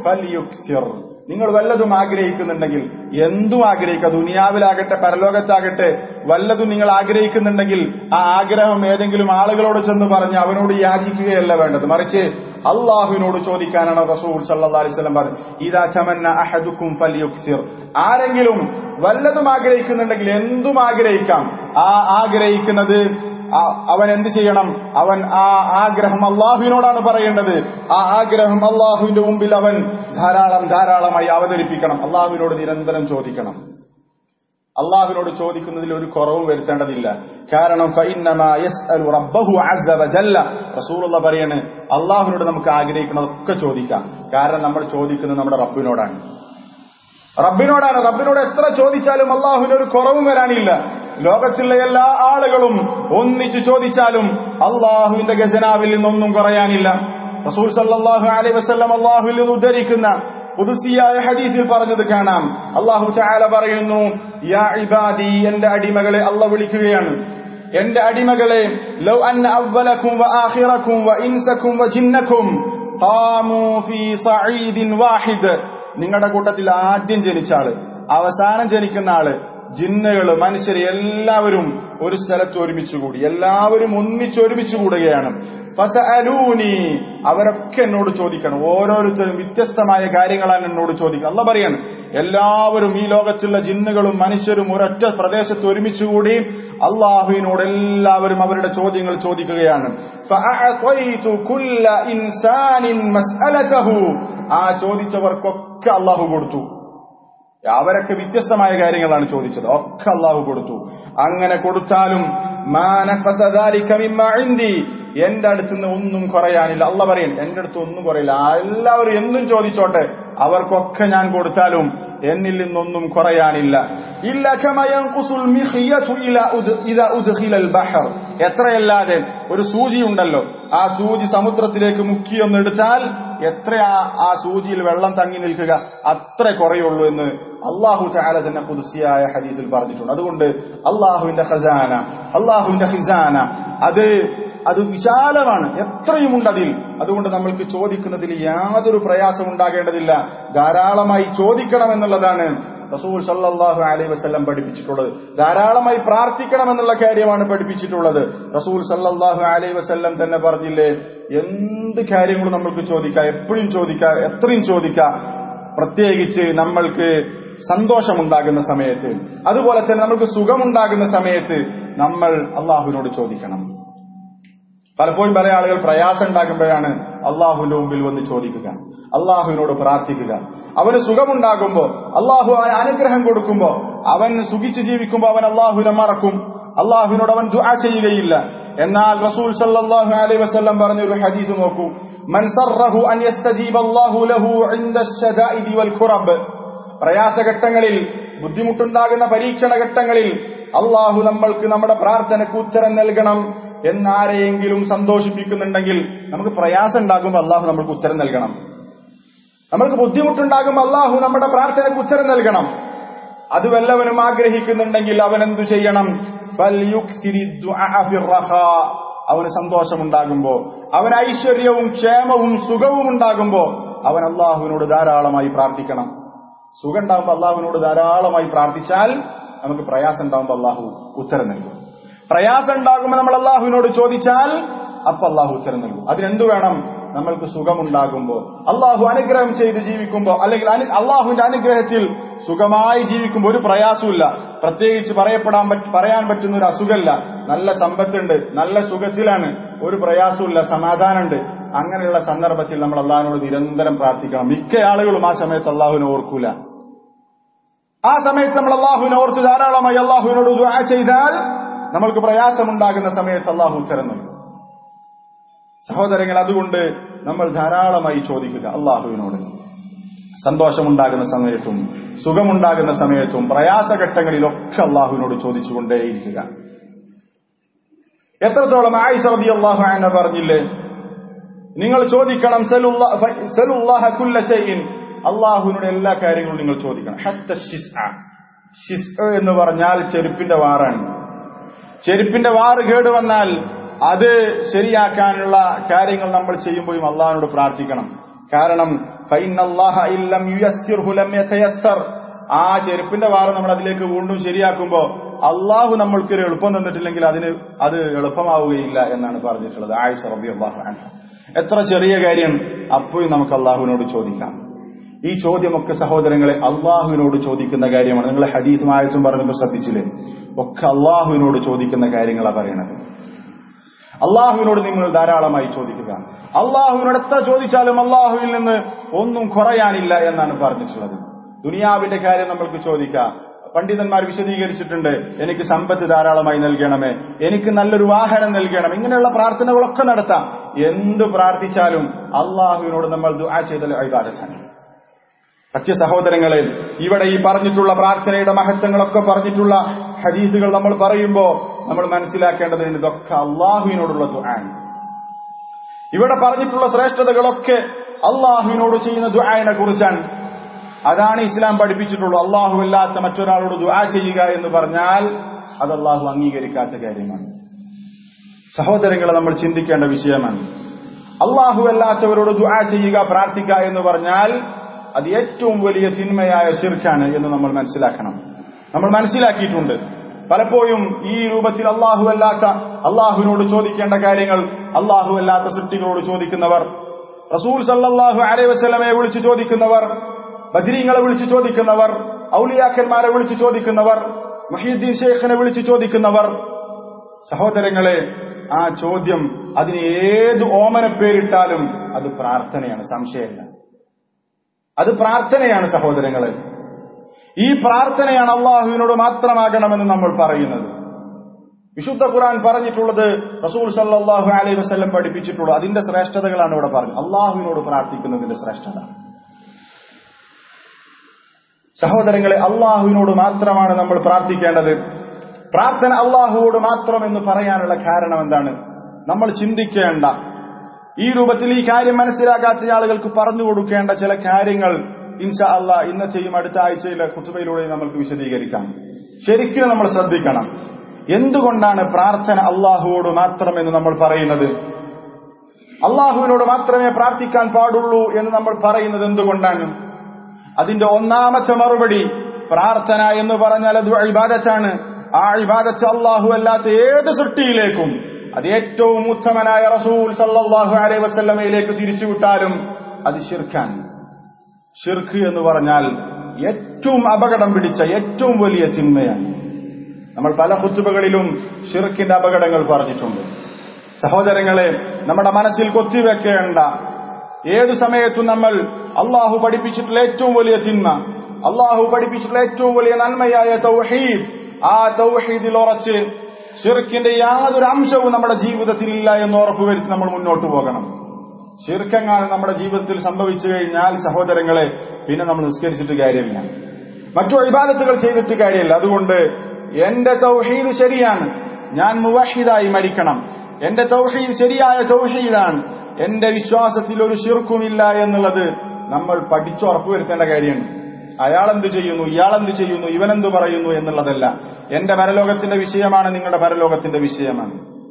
നിങ്ങൾ വല്ലതും ആഗ്രഹിക്കുന്നുണ്ടെങ്കിൽ എന്തും ആഗ്രഹിക്കുക ദുനിയാവിലാകട്ടെ പരലോകത്താകട്ടെ വല്ലതും നിങ്ങൾ ആഗ്രഹിക്കുന്നുണ്ടെങ്കിൽ ആ ആഗ്രഹം ഏതെങ്കിലും ആളുകളോട് ചെന്ന് പറഞ്ഞ് അവനോട് യാചിക്കുകയല്ല വേണ്ടത് മറിച്ച് അള്ളാഹുവിനോട് ചോദിക്കാനാണ് റസൂൽ സല്ലാ അലിസ്ലം പറഞ്ഞത് ഇതാ ചമന്ന അഹദുക്കും ഫലിയുക്സിർ ആരെങ്കിലും വല്ലതും ആഗ്രഹിക്കുന്നുണ്ടെങ്കിൽ എന്തും ആഗ്രഹിക്കാം ആ ആഗ്രഹിക്കുന്നത് അവൻ എന്ത് ചെയ്യണം അവൻ ആ ആഗ്രഹം അള്ളാഹുവിനോടാണ് പറയേണ്ടത് ആ ആഗ്രഹം അള്ളാഹുവിന്റെ മുമ്പിൽ അവൻ ധാരാളം ധാരാളമായി അവതരിപ്പിക്കണം അള്ളാഹുവിനോട് നിരന്തരം ചോദിക്കണം അള്ളാഹുവിനോട് ചോദിക്കുന്നതിൽ ഒരു കുറവും വരുത്തേണ്ടതില്ല കാരണം റസൂലുള്ള പറയാണ് അള്ളാഹുവിനോട് നമുക്ക് ആഗ്രഹിക്കുന്നതൊക്കെ ചോദിക്കാം കാരണം നമ്മൾ ചോദിക്കുന്നത് നമ്മുടെ റബ്ബിനോടാണ് റബ്ബിനോടാണ് റബ്ബിനോട് എത്ര ചോദിച്ചാലും അള്ളാഹുവിന് ഒരു കുറവും വരാനില്ല ലോകത്തുള്ള എല്ലാ ആളുകളും ഒന്നിച്ചു ചോദിച്ചാലും അള്ളാഹുവിന്റെ ഖജനാവിൽ നിന്നൊന്നും കുറയാനില്ല റസൂൽ സല്ലാഹു അലൈ വസ്ലം അള്ളാഹുവിൽ നിന്ന് ഉദ്ധരിക്കുന്ന പുതുസിയായ ഹദീസിൽ പറഞ്ഞത് കാണാം അള്ളാഹു ചാല പറയുന്നു യാ ഇബാദി എന്റെ അടിമകളെ അള്ള വിളിക്കുകയാണ് എന്റെ അടിമകളെ ലൗ അന്ന അവലക്കും വ ആഖിറക്കും വ ഇൻസക്കും വ ജിന്നക്കും ഖാമു ഫീ സഈദിൻ വാഹിദ് നിങ്ങളുടെ കൂട്ടത്തിൽ ആദ്യം ജനിച്ച ആള് അവസാനം ജനിക്കുന്ന ആള് ജിന്നുകൾ മനുഷ്യർ എല്ലാവരും ഒരു സ്ഥലത്ത് ഒരുമിച്ചുകൂടി എല്ലാവരും ഒന്നിച്ച് ഒരുമിച്ച് കൂടുകയാണ് ഫസഅലൂനി അവരൊക്കെ എന്നോട് ചോദിക്കണം ഓരോരുത്തരും വ്യത്യസ്തമായ കാര്യങ്ങളാണ് എന്നോട് ചോദിക്കുക അല്ല പറയാണ് എല്ലാവരും ഈ ലോകത്തുള്ള ജിന്നുകളും മനുഷ്യരും ഒരൊറ്റ പ്രദേശത്ത് ഒരുമിച്ചുകൂടി അള്ളാഹുവിനോട് എല്ലാവരും അവരുടെ ചോദ്യങ്ങൾ ചോദിക്കുകയാണ് ഫഅഅതൈതു കുല്ല ഇൻസാനിൻ മസ്അലതഹു ആ ചോദിച്ചവർക്കൊക്കെ അള്ളാഹു കൊടുത്തു അവരൊക്കെ വ്യത്യസ്തമായ കാര്യങ്ങളാണ് ചോദിച്ചത് ഒക്കെ അള്ളാഹു കൊടുത്തു അങ്ങനെ കൊടുത്താലും എന്റെ അടുത്ത് നിന്ന് ഒന്നും കുറയാനില്ല അല്ല പറയും എന്റെ അടുത്ത് ഒന്നും കുറയില്ല എല്ലാവരും എന്തും ചോദിച്ചോട്ടെ അവർക്കൊക്കെ ഞാൻ കൊടുത്താലും എന്നിൽ നിന്നൊന്നും കുറയാനില്ല എത്രയല്ലാതെ ഒരു സൂചി ഉണ്ടല്ലോ ആ സൂചി സമുദ്രത്തിലേക്ക് മുക്കിയൊന്നെടുത്താൽ എത്രയാ ആ സൂചിയിൽ വെള്ളം തങ്ങി നിൽക്കുക അത്ര കുറയുള്ളൂ എന്ന് അള്ളാഹു ചാല തന്നെ പുതുസിയായ ഹദീസിൽ പറഞ്ഞിട്ടുണ്ട് അതുകൊണ്ട് അള്ളാഹുവിന്റെ ഖസാന അള്ളാഹുവിന്റെ ഖിസാന അത് അത് വിശാലമാണ് എത്രയുമുണ്ട് അതിൽ അതുകൊണ്ട് നമ്മൾക്ക് ചോദിക്കുന്നതിൽ യാതൊരു പ്രയാസം ഉണ്ടാകേണ്ടതില്ല ധാരാളമായി ചോദിക്കണം എന്നുള്ളതാണ് റസൂൽ സല്ലാഹു അലൈഹി വസ്ല്ലം പഠിപ്പിച്ചിട്ടുള്ളത് ധാരാളമായി പ്രാർത്ഥിക്കണം എന്നുള്ള കാര്യമാണ് പഠിപ്പിച്ചിട്ടുള്ളത് റസൂൽ സല്ലാഹു അലൈഹി വസ്ല്ലം തന്നെ പറഞ്ഞില്ലേ എന്ത് കാര്യങ്ങളും നമ്മൾക്ക് ചോദിക്കാം എപ്പോഴും ചോദിക്കാം എത്രയും ചോദിക്കാം പ്രത്യേകിച്ച് നമ്മൾക്ക് സന്തോഷമുണ്ടാകുന്ന സമയത്ത് അതുപോലെ തന്നെ നമ്മൾക്ക് സുഖമുണ്ടാകുന്ന സമയത്ത് നമ്മൾ അള്ളാഹുവിനോട് ചോദിക്കണം പലപ്പോഴും പല ആളുകൾ പ്രയാസം ഉണ്ടാകുമ്പോഴാണ് അള്ളാഹുവിന്റെ മുമ്പിൽ വന്ന് ചോദിക്കുക അള്ളാഹുവിനോട് പ്രാർത്ഥിക്കുക അവന് സുഖമുണ്ടാകുമ്പോ അള്ളാഹു അനുഗ്രഹം കൊടുക്കുമ്പോ അവൻ സുഖിച്ച് ജീവിക്കുമ്പോ അവൻ അള്ളാഹുവിനെ മറക്കും അള്ളാഹുവിനോട് അവൻ ദുആ ചെയ്യുകയില്ല എന്നാൽ റസൂൽ സല്ലല്ലാഹു അലൈഹി വസല്ലം പറഞ്ഞ ഒരു ഹദീസ് നോക്കൂ മൻ സർറഹു അൻ യസ്തജീബ അല്ലാഹു ലഹു ഇൻദ അശ്ശദാഇദി വൽ ഖുറബ് പ്രയാസഘട്ടങ്ങളിൽ ബുദ്ധിമുട്ടുണ്ടാകുന്ന പരീക്ഷണ ഘട്ടങ്ങളിൽ അള്ളാഹു നമ്മൾക്ക് നമ്മുടെ പ്രാർത്ഥനയ്ക്ക് ഉത്തരം നൽകണം എന്നാരെയെങ്കിലും സന്തോഷിപ്പിക്കുന്നുണ്ടെങ്കിൽ നമുക്ക് പ്രയാസം ഉണ്ടാകുമ്പോൾ അള്ളാഹു നമ്മൾക്ക് ഉത്തരം നൽകണം നമ്മൾക്ക് ബുദ്ധിമുട്ടുണ്ടാകുമ്പോൾ അള്ളാഹു നമ്മുടെ പ്രാർത്ഥനയ്ക്ക് ഉത്തരം നൽകണം അത് വല്ലവനും ആഗ്രഹിക്കുന്നുണ്ടെങ്കിൽ അവൻ എന്തു ചെയ്യണം അവന് സന്തോഷമുണ്ടാകുമ്പോ അവന് ഐശ്വര്യവും ക്ഷേമവും സുഖവും ഉണ്ടാകുമ്പോ അവൻ അള്ളാഹുവിനോട് ധാരാളമായി പ്രാർത്ഥിക്കണം സുഖം ഉണ്ടാകുമ്പോൾ അള്ളാഹുവിനോട് ധാരാളമായി പ്രാർത്ഥിച്ചാൽ നമുക്ക് പ്രയാസം ഉണ്ടാകുമ്പോൾ അള്ളാഹു ഉത്തരം നൽകും പ്രയാസം ഉണ്ടാകുമ്പോൾ നമ്മൾ അള്ളാഹുവിനോട് ചോദിച്ചാൽ അപ്പൊ അള്ളാഹു ഉത്തരം നൽകും അതിനെന്തു വേണം നമ്മൾക്ക് സുഖമുണ്ടാകുമ്പോൾ അള്ളാഹു അനുഗ്രഹം ചെയ്ത് ജീവിക്കുമ്പോൾ അല്ലെങ്കിൽ അള്ളാഹുവിന്റെ അനുഗ്രഹത്തിൽ സുഖമായി ജീവിക്കുമ്പോൾ ഒരു പ്രയാസമില്ല പ്രത്യേകിച്ച് പറയപ്പെടാൻ പറയാൻ പറ്റുന്ന ഒരു അസുഖമല്ല നല്ല സമ്പത്തുണ്ട് നല്ല സുഖത്തിലാണ് ഒരു പ്രയാസമില്ല സമാധാനമുണ്ട് അങ്ങനെയുള്ള സന്ദർഭത്തിൽ നമ്മൾ അള്ളാഹിനോട് നിരന്തരം പ്രാർത്ഥിക്കണം മിക്ക ആളുകളും ആ സമയത്ത് അള്ളാഹുവിനെ ഓർക്കൂല ആ സമയത്ത് നമ്മൾ അള്ളാഹുവിനെ ഓർത്ത് ധാരാളമായി അള്ളാഹുവിനോട് ദുആ ചെയ്താൽ നമ്മൾക്ക് പ്രയാസമുണ്ടാകുന്ന സമയത്ത് അള്ളാഹു ഉത്തരം നൽകും സഹോദരങ്ങൾ അതുകൊണ്ട് നമ്മൾ ധാരാളമായി ചോദിക്കുക അള്ളാഹുവിനോട് സന്തോഷമുണ്ടാകുന്ന സമയത്തും സുഖമുണ്ടാകുന്ന സമയത്തും പ്രയാസഘട്ടങ്ങളിലൊക്കെ അള്ളാഹുവിനോട് ചോദിച്ചുകൊണ്ടേയിരിക്കുക എത്രത്തോളം ആയിഷ റബി അള്ളാഹു എന്നെ പറഞ്ഞില്ലേ നിങ്ങൾ ചോദിക്കണം അള്ളാഹുവിനോട് എല്ലാ കാര്യങ്ങളും നിങ്ങൾ ചോദിക്കണം ഹത്ത ഷിസ് എന്ന് പറഞ്ഞാൽ ചെരുപ്പിന്റെ വാറാണ് ചെരുപ്പിന്റെ വാറ് കേട് വന്നാൽ അത് ശരിയാക്കാനുള്ള കാര്യങ്ങൾ നമ്മൾ ചെയ്യുമ്പോഴും അള്ളാഹിനോട് പ്രാർത്ഥിക്കണം കാരണം ആ ചെരുപ്പിന്റെ വാറ് നമ്മൾ അതിലേക്ക് വീണ്ടും ശരിയാക്കുമ്പോ അള്ളാഹു നമ്മൾക്കൊരു എളുപ്പം തന്നിട്ടില്ലെങ്കിൽ അതിന് അത് എളുപ്പമാവുകയില്ല എന്നാണ് പറഞ്ഞിട്ടുള്ളത് ആയിഷ റബി അള്ളാഹു എത്ര ചെറിയ കാര്യം അപ്പോഴും നമുക്ക് അള്ളാഹുവിനോട് ചോദിക്കാം ഈ ചോദ്യമൊക്കെ സഹോദരങ്ങളെ അള്ളാഹുവിനോട് ചോദിക്കുന്ന കാര്യമാണ് നിങ്ങൾ ഹദീസും ആയത്തും പറഞ്ഞപ്പോൾ ശ്രദ്ധിച്ചില്ലേ ഒക്കെ അള്ളാഹുവിനോട് ചോദിക്കുന്ന കാര്യങ്ങളാണ് പറയണത് അള്ളാഹുവിനോട് നിങ്ങൾ ധാരാളമായി ചോദിക്കുക അള്ളാഹുവിനോട് എത്ര ചോദിച്ചാലും അള്ളാഹുവിൽ നിന്ന് ഒന്നും കുറയാനില്ല എന്നാണ് പറഞ്ഞിട്ടുള്ളത് ദുനിയാവിന്റെ കാര്യം നമ്മൾക്ക് ചോദിക്കാം പണ്ഡിതന്മാർ വിശദീകരിച്ചിട്ടുണ്ട് എനിക്ക് സമ്പത്ത് ധാരാളമായി നൽകണമേ എനിക്ക് നല്ലൊരു വാഹനം നൽകണം ഇങ്ങനെയുള്ള പ്രാർത്ഥനകളൊക്കെ നടത്താം എന്ത് പ്രാർത്ഥിച്ചാലും അള്ളാഹുവിനോട് നമ്മൾ ദുആ ചെയ്തൽ അഴിബാദത്താണ് പക്ഷേ സഹോദരങ്ങളെ ഇവിടെ ഈ പറഞ്ഞിട്ടുള്ള പ്രാർത്ഥനയുടെ മഹത്വങ്ങളൊക്കെ പറഞ്ഞിട്ടുള്ള ഹദീസുകൾ നമ്മൾ പറയുമ്പോൾ നമ്മൾ മനസ്സിലാക്കേണ്ടതുണ്ട് ഇതൊക്കെ അള്ളാഹുവിനോടുള്ള ദുആൻ ഇവിടെ പറഞ്ഞിട്ടുള്ള ശ്രേഷ്ഠതകളൊക്കെ അള്ളാഹുവിനോട് ചെയ്യുന്ന ദുആനെ കുറിച്ചാണ് അതാണ് ഇസ്ലാം പഠിപ്പിച്ചിട്ടുള്ളൂ അള്ളാഹു അല്ലാത്ത മറ്റൊരാളോട് ദുആ ചെയ്യുക എന്ന് പറഞ്ഞാൽ അത് അള്ളാഹു അംഗീകരിക്കാത്ത കാര്യമാണ് സഹോദരങ്ങളെ നമ്മൾ ചിന്തിക്കേണ്ട വിഷയമാണ് അള്ളാഹു അല്ലാത്തവരോട് ദുആ ചെയ്യുക പ്രാർത്ഥിക്കുക എന്ന് പറഞ്ഞാൽ അത് ഏറ്റവും വലിയ തിന്മയായ ശിർക്കാണ് എന്ന് നമ്മൾ മനസ്സിലാക്കണം നമ്മൾ മനസ്സിലാക്കിയിട്ടുണ്ട് പലപ്പോഴും ഈ രൂപത്തിൽ അള്ളാഹു അല്ലാത്ത അള്ളാഹുവിനോട് ചോദിക്കേണ്ട കാര്യങ്ങൾ അള്ളാഹു അല്ലാത്ത സൃഷ്ടികളോട് ചോദിക്കുന്നവർ റസൂൽ സല്ലാഹു അലൈ വസ്ലമയെ വിളിച്ചു ചോദിക്കുന്നവർ ബദ്രീങ്ങളെ വിളിച്ചു ചോദിക്കുന്നവർ ഔലിയാക്കന്മാരെ വിളിച്ചു ചോദിക്കുന്നവർ മഹീദ്ദീൻ ഷെയ്ഖിനെ വിളിച്ചു ചോദിക്കുന്നവർ സഹോദരങ്ങളെ ആ ചോദ്യം അതിന് ഏത് ഓമന പേരിട്ടാലും അത് പ്രാർത്ഥനയാണ് സംശയമില്ല അത് പ്രാർത്ഥനയാണ് സഹോദരങ്ങളെ ഈ പ്രാർത്ഥനയാണ് അള്ളാഹുവിനോട് മാത്രമാകണമെന്ന് നമ്മൾ പറയുന്നത് വിശുദ്ധ ഖുർആൻ പറഞ്ഞിട്ടുള്ളത് റസൂൽ സല്ലാഹു അലൈ വസ്ല്ലം പഠിപ്പിച്ചിട്ടുള്ളത് അതിന്റെ ശ്രേഷ്ഠതകളാണ് ഇവിടെ പറഞ്ഞത് അള്ളാഹുവിനോട് പ്രാർത്ഥിക്കുന്നതിന്റെ ശ്രേഷ്ഠത സഹോദരങ്ങളെ അള്ളാഹുവിനോട് മാത്രമാണ് നമ്മൾ പ്രാർത്ഥിക്കേണ്ടത് പ്രാർത്ഥന അള്ളാഹുവോട് മാത്രം എന്ന് പറയാനുള്ള കാരണം എന്താണ് നമ്മൾ ചിന്തിക്കേണ്ട ഈ രൂപത്തിൽ ഈ കാര്യം മനസ്സിലാക്കാത്ത ആളുകൾക്ക് പറഞ്ഞു കൊടുക്കേണ്ട ചില കാര്യങ്ങൾ ഇൻഷാ അല്ല ഇന്നത്തെയും അടുത്ത ആഴ്ചയിലെ കുത്തുബയിലൂടെ നമ്മൾക്ക് വിശദീകരിക്കാം ശരിക്കും നമ്മൾ ശ്രദ്ധിക്കണം എന്തുകൊണ്ടാണ് പ്രാർത്ഥന അള്ളാഹുവോട് മാത്രമെന്ന് നമ്മൾ പറയുന്നത് അള്ളാഹുവിനോട് മാത്രമേ പ്രാർത്ഥിക്കാൻ പാടുള്ളൂ എന്ന് നമ്മൾ പറയുന്നത് എന്തുകൊണ്ടാണ് അതിന്റെ ഒന്നാമത്തെ മറുപടി പ്രാർത്ഥന എന്ന് പറഞ്ഞാൽ അത് ഇബാദത്താണ് ആ ഇബാദത്ത് അള്ളാഹു അല്ലാത്ത ഏത് സൃഷ്ടിയിലേക്കും അത് ഏറ്റവും ഉത്തമനായ റസൂൽ സല്ലാഹു അലൈ വസ്ല്ലമയിലേക്ക് തിരിച്ചുവിട്ടാലും അത് ഷിർഖാൻ ഷിർക്ക് എന്ന് പറഞ്ഞാൽ ഏറ്റവും അപകടം പിടിച്ച ഏറ്റവും വലിയ ചിന്മയാണ് നമ്മൾ പല ഹുത്തുബകളിലും ഷിർക്കിന്റെ അപകടങ്ങൾ പറഞ്ഞിട്ടുണ്ട് സഹോദരങ്ങളെ നമ്മുടെ മനസ്സിൽ കൊത്തിവെക്കേണ്ട ഏതു സമയത്തും നമ്മൾ അള്ളാഹു പഠിപ്പിച്ചിട്ടുള്ള ഏറ്റവും വലിയ ചിന്മ അള്ളാഹു പഠിപ്പിച്ചിട്ടുള്ള ഏറ്റവും വലിയ നന്മയായ തൗഹീദ് ആ തൗഹീദിൽ ഉറച്ച് ഷിർക്കിന്റെ യാതൊരു അംശവും നമ്മുടെ ജീവിതത്തിൽ ഇല്ല എന്ന് ഉറപ്പുവരുത്തി നമ്മൾ മുന്നോട്ട് പോകണം ഷിർക്കെങ്ങാനും നമ്മുടെ ജീവിതത്തിൽ സംഭവിച്ചു കഴിഞ്ഞാൽ സഹോദരങ്ങളെ പിന്നെ നമ്മൾ നിസ്കരിച്ചിട്ട് കാര്യമില്ല മറ്റു അഭിബാധത്തുകൾ ചെയ്തിട്ട് കാര്യമില്ല അതുകൊണ്ട് എന്റെ തൗഹീദ് ശരിയാണ് ഞാൻ മുവഹിദായി മരിക്കണം എന്റെ തൗഹീദ് ശരിയായ തൗഹീദാണ് എന്റെ വിശ്വാസത്തിൽ ഒരു ഷിർക്കുമില്ല എന്നുള്ളത് നമ്മൾ പഠിച്ചുറപ്പുവരുത്തേണ്ട കാര്യമാണ് അയാളെന്ത് ചെയ്യുന്നു ഇയാളെന്ത് ചെയ്യുന്നു ഇവനെന്ത് പറയുന്നു എന്നുള്ളതല്ല എന്റെ പരലോകത്തിന്റെ വിഷയമാണ് നിങ്ങളുടെ പരലോകത്തിന്റെ വിഷയമാണ്